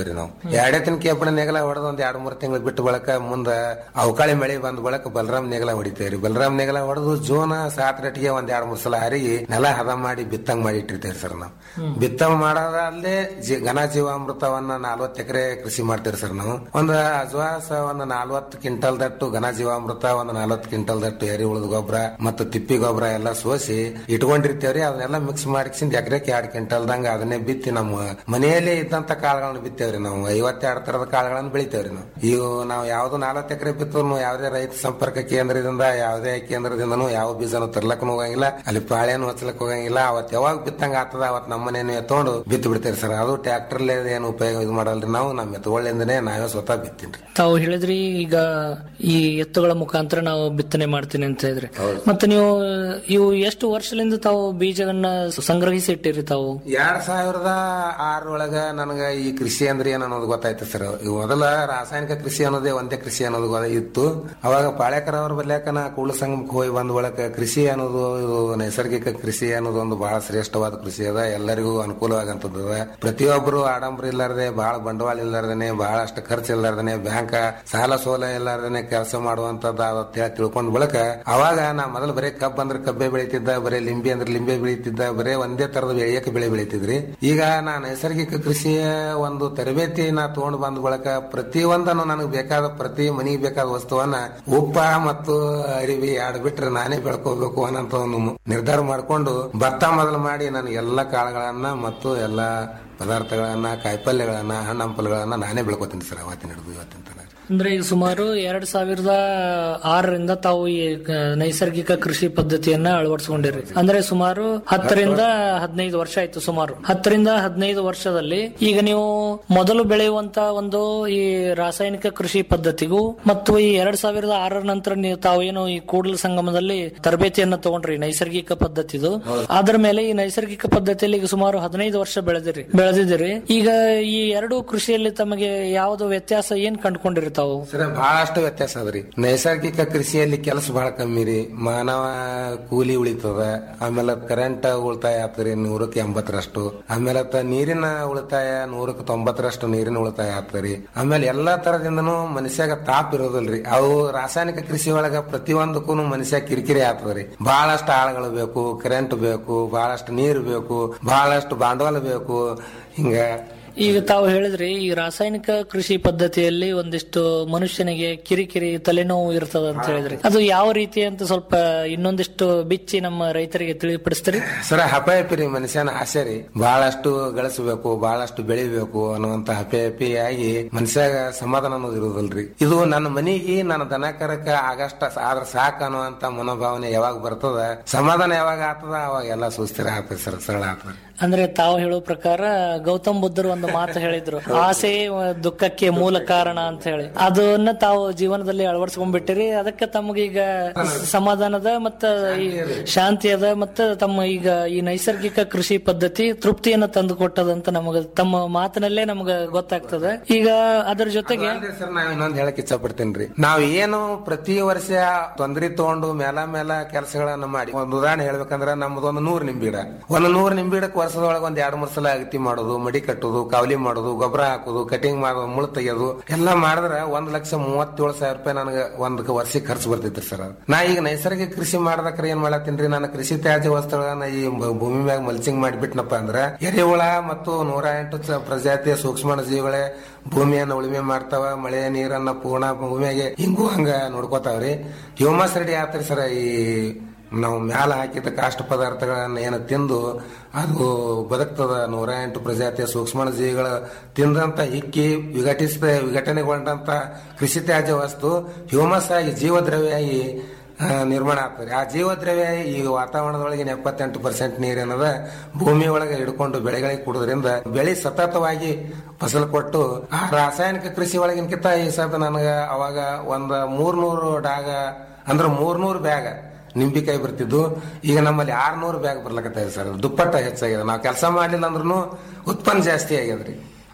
ಎರಡೇ ತಿನ್ ಕೇಪಣ ನೇಗಲ ಹೊಡೆದು ಒಂದ್ ಎರಡ್ ಮೂರ್ ತಿಂಗಳು ಬಿಟ್ಟು ಬಳಕ ಮುಂದ ಅವಕಾಳಿ ಮಳೆ ಬಂದ ಬಳಕ ಬಲರಾಮ್ ನೇಗಲ ಹೊಡಿತೇವ್ರಿ ಬಲರಾಮ್ ನೇಗಲ ಹೊಡೆದು ಜೂನ್ ಸಾತ್ ರೇಟ್ಗೆ ಒಂದ್ ಎರಡ್ ಮೂರ್ ಸಲ ಹರಿಗಿ ನೆಲ ಹದ ಮಾಡಿ ಬಿತ್ತಂಗ್ ಮಾಡಿ ಇಟ್ಟಿರ್ತೇವೆ ಸರ್ ನಾವು ಬಿತ್ತಂಗ್ ಮಾಡೋದಲ್ಲದೆ ಜಿ- ಘನ ಜೀವಾಮೃತವನ್ನ ನಾಲ್ವತ್ತು ಎಕರೆ ಕೃಷಿ ಮಾಡ್ತೇವೆ ಸರ್ ನಾವು ಒಂದು ಅಜ್ವಾಸ ಒಂದು ನಾಲ್ವತ್ತು ಕ್ವಿಂಟಲ್ ದಟ್ಟು ಘನ ಜೀವಾಮೃತ ಒಂದು ನಾಲ್ವತ್ತು ಕ್ವಿಂಟಲ್ ದಟ್ಟು ಎರೆಹುಳದ ಗೊಬ್ಬರ ಮತ್ತು ತಿಪ್ಪಿ ಗೊಬ್ಬರ ಎಲ್ಲ ಸೋಸಿ ಇಟ್ಕೊಂಡಿರ್ತೇವ್ರಿ ಅದನ್ನೆಲ್ಲ ಮಿಕ್ಸ್ ಮಾಡಿಸಿಂದ ಎಕರೆಗೆ ಎರಡು ಕ್ವಿಂಟಲ್ದಂಗ ಅದನ್ನೇ ಬಿತ್ತಿ ನಮ್ಮ ಮನೆಯಲ್ಲೇ ಇದ್ದಂತ ಕಾಳುಗಳನ್ನ ಬಿತ್ತೇವ್ರಿ ನಾವು ಐವತ್ತೆರಡು ತರದ ಕಾಳುಗಳನ್ನ ಬೆಳಿತೇವ್ರಿ ನಾವು ಇವು ನಾವು ಯಾವ್ದು ನಾಲ್ವತ್ತು ಎಕರೆ ಬಿತ್ತರು ಯಾವುದೇ ರೈತ ಸಂಪರ್ಕ ಕೇಂದ್ರದಿಂದ ಯಾವುದೇ ಕೇಂದ್ರದಿಂದನೂ ಯಾವ ಬೀಜನೂ ತರ್ಲಕ್ಕೂ ಹೋಗಂಗಿಲ್ಲ ಅಲ್ಲಿ ಪಾಳ್ಯನು ಹಚ್ಚಲಕ್ ಹೋಗಂಗಿಲ್ಲ ಅವತ್ ಯಾವಾಗ ಬಿತ್ತಂಗ ಆಗ್ತದ ಅವತ್ ನಮ್ಮ ಮನೇನು ಎತ್ಕೊಂಡು ಬಿತ್ತು ಬಿಡ್ತೇವೆ ಸರ್ ಅದು ಟ್ರ್ಯಾಕ್ಟರ್ಲೇ ಏನು ಉಪಯೋಗ ಇದು ಮಾಡಲ್ರಿ ನಾವು ನಮ್ಮ ಎತ್ತುಗಳಿಂದನೇ ನಾವೇ ಸ್ವತಃ ಬಿತ್ತೀನಿ ತಾವು ಹೇಳಿದ್ರಿ ಈಗ ಈ ಎತ್ತುಗಳ ಮುಖಾಂತರ ನಾವು ಬಿತ್ತನೆ ಮಾಡ್ತೀನಿ ಅಂತ ಹೇಳಿದ್ರಿ ಮತ್ತೆ ನೀವು ಇವು ಎಷ್ಟು ವರ್ಷದಿಂದ ತಾವು ಬೀಜಗಳನ್ನ ಸಂಗ್ರಹಿಸಿ ಇಟ್ಟಿರಿ ತಾವು ಎರಡ್ ಸಾವಿರದ ಆರೊಳಗ ನನಗ ಈ ಕೃಷಿ ಅಂದ್ರೆ ಏನ್ ಅನ್ನೋದು ಗೊತ್ತಾಯ್ತು ಸರ್ ಮೊದಲ ರಾಸಾಯನಿಕ ಕೃಷಿ ಅನ್ನೋದೇ ಒಂದೇ ಕೃಷಿ ಅನ್ನೋದು ಗೊತ್ತ- ಇತ್ತು ಅವಾಗ ಪಾಳ್ಯಕರ ಅವ್ರ ಬಲ್ಯಾಕ ನಾ ಕೂಳ ಸಂಗಮಕ್ಕೆ ಹೋಗಿ ಬಂದ ಒಳಕ ಕೃಷಿ ಅನ್ನೋದು ಇದು ನೈಸರ್ಗಿಕ ಕೃಷಿ ಅನ್ನೋದು ಒಂದು ಬಹಳ ಶ್ರೇಷ್ಠವಾದ ಕೃಷಿ ಅದ ಎಲ್ಲರಿಗೂ ಅನುಕೂಲವಾಗಂತದ್ದು ಅದ ಪ್ರತಿಯೊಬ್ಬರು ಆಡಂಬರ ಇಲ್ಲಾರ್ದೆ ಬಹಳ ಬಂಡವಾಳ ಇಲ್ಲಾರ್ದೇನೆ ಬಹಳಷ್ಟು ಖರ್ಚು ಇಲ್ಲಾರ್ದೇನೆ ಬ್ಯಾಂಕ್ ಸಾಲ ಸೋಲ ಇಲ್ಲಾರ್ದೇನೆ ಕೆಲಸ ಮಾಡುವಂತದ್ದು ಅಂತ ಹೇಳಿ ತಿಳ್ಕೊಂಡ್ ಬಳಕ ಅವಾಗ ನಾ ಮೊದಲು ಬರೀ ಕಬ್ಬ್ ಅಂದ್ರೆ ಕಬ್ಬೆ ಬೆಳಿತಿದ್ದ ಬರೀ ಲಿಂಬೆ ಅಂದ್ರೆ ಲಿಂಬೆ ಬೆಳಿತಿದ್ದ ಬರೀ ಒಂದೇ ತರದ ಏಕ ಬೆಳೆ ಬೆಳಿತಿದ್ರಿ ಈಗ ನಾ ನೈಸರ್ಗಿಕ ಕೃಷಿಯ ಒಂದು ತರಬೇತಿ ನಾ ತಗೊಂಡ್ ಬಂದ ಬಳಕ ಪ್ರತಿಯೊಂದನ್ನು ನನಗೆ ಬೇಕಾದ ಪ್ರತಿ ಮನಿಗೆ ಬೇಕಾದ ವಸ್ತುವನ್ನ ಉಪ್ಪ ಮತ್ತು ಅರಿವಿ ಎರಡು ಬಿಟ್ರೆ ನಾನೇ ಬೆಳ್ಕೋಬೇಕು ಅನ್ನೋಂತ ಒಂದು ನಿರ್ಧಾರ ಮಾಡ್ಕೊಂಡು ಭತ್ತ ಮೊದಲು ಮಾಡಿ ನಾನು ಎಲ್ಲ ಕಾಳುಗಳನ್ನ ಮತ್ತು ಎಲ್ಲ ಪದಾರ್ಥಗಳನ್ನ ಕಾಯಿಪಲ್ಯಗಳನ್ನ ಹಣ್ಣು ಹಂಪಲುಗಳನ್ನ ನಾನೇ ಬೆಳ್ಕೊತೀನಿ ಸರ್ ಅವತ್ತಿನ ಹಿಡಿದು ಇವತ್ತಿನ ತನಕ ಅಂದ್ರೆ ಈಗ ಸುಮಾರು ಎರಡ್ ಸಾವಿರದ ಆರರಿಂದ ತಾವು ಈ ಕ- ನೈಸರ್ಗಿಕ ಕೃಷಿ ಪದ್ಧತಿಯನ್ನ ಅಳವಡಿಸಿಕೊಂಡಿರಿ ಅಂದ್ರೆ ಸುಮಾರು ಹತ್ತರಿಂದ ಹದಿನೈದು ವರ್ಷ ಆಯ್ತು ಸುಮಾರು ಹತ್ತರಿಂದ ಹದಿನೈದು ವರ್ಷದಲ್ಲಿ ಈಗ ನೀವು ಮೊದಲು ಬೆಳೆಯುವಂತ ಒಂದು ಈ ರಾಸಾಯನಿಕ ಕೃಷಿ ಪದ್ಧತಿಗೂ ಮತ್ತು ಈ ಎರಡ್ ಸಾವಿರದ ಆರರ ನಂತರ ನೀವು ತಾವು ಏನು ಈ ಕೂಡಲ ಸಂಗಮದಲ್ಲಿ ತರಬೇತಿಯನ್ನ ತಗೊಂಡ್ರಿ ನೈಸರ್ಗಿಕ ಪದ್ಧತಿದು ಅದರ ಮೇಲೆ ಈ ನೈಸರ್ಗಿಕ ಪದ್ಧತಿಯಲ್ಲಿ ಈಗ ಸುಮಾರು ಹದಿನೈದು ವರ್ಷ ಬೆಳೆದಿರಿ ಬೆಳೆದಿದ್ದೀರಿ ಈಗ ಈ ಎರಡು ಕೃಷಿಯಲ್ಲಿ ತಮಗೆ ಯಾವುದು ವ್ಯತ್ಯಾಸ ಏನ್ ಕಂಡುಕೊಂಡಿರಿ ತಾವು ಸರ್ ಬಹಳಷ್ಟು ವ್ಯತ್ಯಾಸ ಅದ್ರಿ ನೈಸರ್ಗಿಕ ಕೃಷಿಯಲ್ಲಿ ಕೆಲಸ ಬಹಳ ಕಮ್ಮಿ ರೀ ಮಾನವ ಕೂಲಿ ಉಳಿತದ ಆಮೇಲೆ ಕರೆಂಟ್ ಉಳಿತಾಯ ಆಗ್ತದ್ರಿ ನೂರಕ್ಕೆ ಎಂಬತ್ತರಷ್ಟು ಆಮೇಲೆ ಅತ್ತ ನೀರಿನ ಉಳಿತಾಯ ನೂರಕ್ಕೆ ತೊಂಬತ್ತರಷ್ಟು ನೀರಿನ ಉಳಿತಾಯ ಆಗ್ತದ್ರಿ ಆಮೇಲೆ ಎಲ್ಲಾ ತರದಿಂದನೂ ಮನುಷ್ಯಾಗ ತಾಪ್ ಇರೋದಿಲ್ರಿ ಅವು ರಾಸಾಯನಿಕ ಕೃಷಿ ಒಳಗ ಪ್ರತಿಯೊಂದಕ್ಕೂ ಮನುಷ್ಯ ಕಿರಿಕಿರಿ ಆಗ್ತದ್ರಿ ಬಹಳಷ್ಟು ಆಳುಗಳು ಬೇಕು ಕರೆಂಟ್ ಬೇಕು ಬಹಳಷ್ಟು ನೀರು ಬೇಕು ಬಹಳಷ್ಟು ಬಂಡವಾಳ ಬೇಕು ಹಿಂಗ ಈಗ ತಾವು ಹೇಳಿದ್ರಿ ಈ ರಾಸಾಯನಿಕ ಕೃಷಿ ಪದ್ಧತಿಯಲ್ಲಿ ಒಂದಿಷ್ಟು ಮನುಷ್ಯನಿಗೆ ಕಿರಿಕಿರಿ ತಲೆನೋವು ಇರ್ತದ ಅಂತ ಹೇಳಿದ್ರಿ ಅದು ಯಾವ ರೀತಿ ಅಂತ ಸ್ವಲ್ಪ ಇನ್ನೊಂದಿಷ್ಟು ಬಿಚ್ಚಿ ನಮ್ಮ ರೈತರಿಗೆ ತಿಳಿಪಡಿಸ್ತೀರಿ ಸರ ಹಪಯಪಿ ಮನುಷ್ಯನ ಆಸೆ ರೀ ಬಹಳಷ್ಟು ಗಳಿಸಬೇಕು ಬಹಳಷ್ಟು ಬೆಳಿಬೇಕು ಅನ್ನುವಂತ ಹಪಯಪಿ ಆಗಿ ಮನುಷ್ಯಾಗ ಸಮಾಧಾನ ಅನ್ನೋದು ಇರುವುದಿಲ್ರಿ ಇದು ನನ್ನ ಮನಿಗೆ ನನ್ನ ದನಕರಕ್ಕ ಆಗಷ್ಟ ಆದ್ರ ಸಾಕ ಅನ್ನುವಂತ ಮನೋಭಾವನೆ ಯಾವಾಗ ಬರ್ತದ ಸಮಾಧಾನ ಯಾವಾಗ ಆಗ್ತದ ಅವಾಗ ಎಲ್ಲ ಸುಸ್ಥಿರ ಆಗ್ತದೆ ಸರ್ ಸರಳ ಆಗ್ತದೆ ಅಂದ್ರೆ ತಾವು ಹೇಳೋ ಪ್ರಕಾರ ಗೌತಮ್ ಬುದ್ಧರು ಒಂದು ಮಾತು ಹೇಳಿದ್ರು ಆಸೆ ದುಃಖಕ್ಕೆ ಮೂಲ ಕಾರಣ ಅಂತ ಹೇಳಿ ಅದನ್ನ ತಾವು ಜೀವನದಲ್ಲಿ ಅಳವಡಿಸ್ಕೊಂಡ್ಬಿಟ್ಟಿರಿ ಅದಕ್ಕೆ ತಮಗೀಗ ಸಮಾಧಾನದ ಮತ್ತ ಈ ಶಾಂತಿ ಅದ ಮತ್ತ ತಮ್ಮ ಈಗ ಈ ನೈಸರ್ಗಿಕ ಕೃಷಿ ಪದ್ಧತಿ ತೃಪ್ತಿಯನ್ನ ತಂದು ಕೊಟ್ಟದಂತ ನಮಗ ತಮ್ಮ ಮಾತಿನಲ್ಲೇ ನಮಗ ಗೊತ್ತಾಗ್ತದೆ ಈಗ ಅದರ ಜೊತೆಗೆ ಸರ್ ನಾವ್ ಇನ್ನೊಂದ್ ಹೇಳಕ್ ಇಷ್ಟಪಡ್ತೇನ್ರಿ ನಾವ್ ಏನು ಪ್ರತಿ ವರ್ಷ ತೊಂದ್ರೆ ತಗೊಂಡು ಮೇಲ ಮೇಲ ಕೆಲಸಗಳನ್ನ ಮಾಡಿ ಒಂದ್ ಉದಾಹರಣೆ ಹೇಳ್ಬೇಕಂದ್ರ ನಮ್ದು ಒಂದು ನೂರ್ ನಿಂಬೆ ಗಿಡ ಒಂದು ನೂರ್ ನಿಂಬೆ ಗಿಡಕ್ಕೆ ವರ್ಷದೊಳಗೆ ಒಂದ್ ಎರಡ್ ಮೂರ್ ಸಲ ಅಗತಿ ಮಾಡೋದು ಮಡಿ ಕಟ್ಟೋದು ಕಾವಲಿ ಮಾಡೋದು ಗೊಬ್ಬರ ಹಾಕೋದು ಕಟಿಂಗ್ ಮಾಡೋದು ಮುಳ್ಳು ತೆಗೆಯೋದು ಎಲ್ಲ ಮಾಡಿದ್ರ ಒಂದ್ ಲಕ್ಷ ಮೂವತ್ತೇಳು ಸಾವಿರ ರೂಪಾಯಿ ನನಗೆ ಒಂದ್ ವರ್ಷಕ್ಕೆ ಖರ್ಚು ಬರ್ತಿತ್ರಿ ಸರ್ ನಾ ಈಗ ನೈಸರ್ಗಿಕ ಕೃಷಿ ಮಾಡ್ದಕ್ರ ಏನ್ ಮಾಡತ್ತೀನ್ರಿ ನಾನು ಕೃಷಿ ತ್ಯಾಜ್ಯ ವಸ್ತುಗಳನ್ನ ಈ ಭೂ- ಭೂಮಿ ಮ್ಯಾಗ ಮಲ್ಚಿಂಗ್ ಮಾಡಿಬಿಟ್ನಪ್ಪ ಅಂದ್ರ ಎರೆಹುಳ ಮತ್ತು ನೂರ ಎಂಟು ಚ- ಪ್ರಜಾತಿಯ ಸೂಕ್ಷ್ಮ ಜೀವಿಗಳೇ ಭೂಮಿಯನ್ನ ಉಳುಮೆ ಮಾಡ್ತಾವ ಮಳೆ ನೀರನ್ನ ಪೂರ್ಣ ಭೂಮಿಯಾಗೆ ಹಿಂಗೂ ಹಂಗ ನೋಡ್ಕೋತಾವ್ರಿ ಹ್ಯೂಮಸ್ ರೆಡಿ ಆತ್ರಿ ಸರ್ ಈ ನಾವು ಮ್ಯಾಲ ಹಾಕಿದ ಕಾಷ್ಟ ಪದಾರ್ಥಗಳನ್ನ ಏನು ತಿಂದು ಅದು ಬದುಕ್ತದ ನೂರ ಎಂಟು ಪ್ರಜಾತಿಯ ಸೂಕ್ಷ್ಮ ಜೀವಿಗಳ ತಿಂದಂತ ಇಕ್ಕಿ ವಿಘಟಿಸಿದ ವಿಘಟನೆಗೊಂಡಂತ ಕೃಷಿ ತ್ಯಾಜ್ಯ ವಸ್ತು ಹ್ಯೂಮಸ್ ಆಗಿ ಜೀವದ್ರವ್ಯ ಆಗಿ ಆ, ನಿರ್ಮಾಣ ಆಗ್ತದೆ ಆ ಜೀವದ್ರವ್ಯ ಈ ವಾತಾವರಣದೊಳಗಿನ ಎಪ್ಪತ್ತೆಂಟು ಪರ್ಸೆಂಟ್ ನೀರೇನದ ಭೂಮಿ ಒಳಗೆ ಹಿಡ್ಕೊಂಡು ಬೆಳೆಗಳಿಗೆ ಕುಡೋದ್ರಿಂದ ಬೆಳೆ ಸತತವಾಗಿ ಫಸಲು ಕೊಟ್ಟು ಆ ರಾಸಾಯನಿಕ ಕೃಷಿ ಒಳಗಿನಕಿಂತ ಈ ಸತ ನನಗ ಅವಾಗ ಒಂದ್ ಮೂರ್ನೂರು ಡಾಗ ಅಂದ್ರ ಮೂರ್ನೂರು ಬ್ಯಾಗ ನಿಂಬಿಕಾಯಿ ಬರ್ತಿದ್ದು ಈಗ ನಮ್ಮಲ್ಲಿ ಆರ್ನೂರು ಬ್ಯಾಗ್ ಬರ್ಲಕತ್ತ ಸರ್ ದುಪ್ಪಟ್ಟ ಹೆಚ್ಚಾಗಿದೆ ನಾವು ಕೆಲಸ ಮಾಡ್ಲಿಲ್ಲ ಅಂದ್ರೂ ಉತ್ಪನ್ನ ಜಾಸ್ತಿ ಆಗ್ಯದ್ರಿ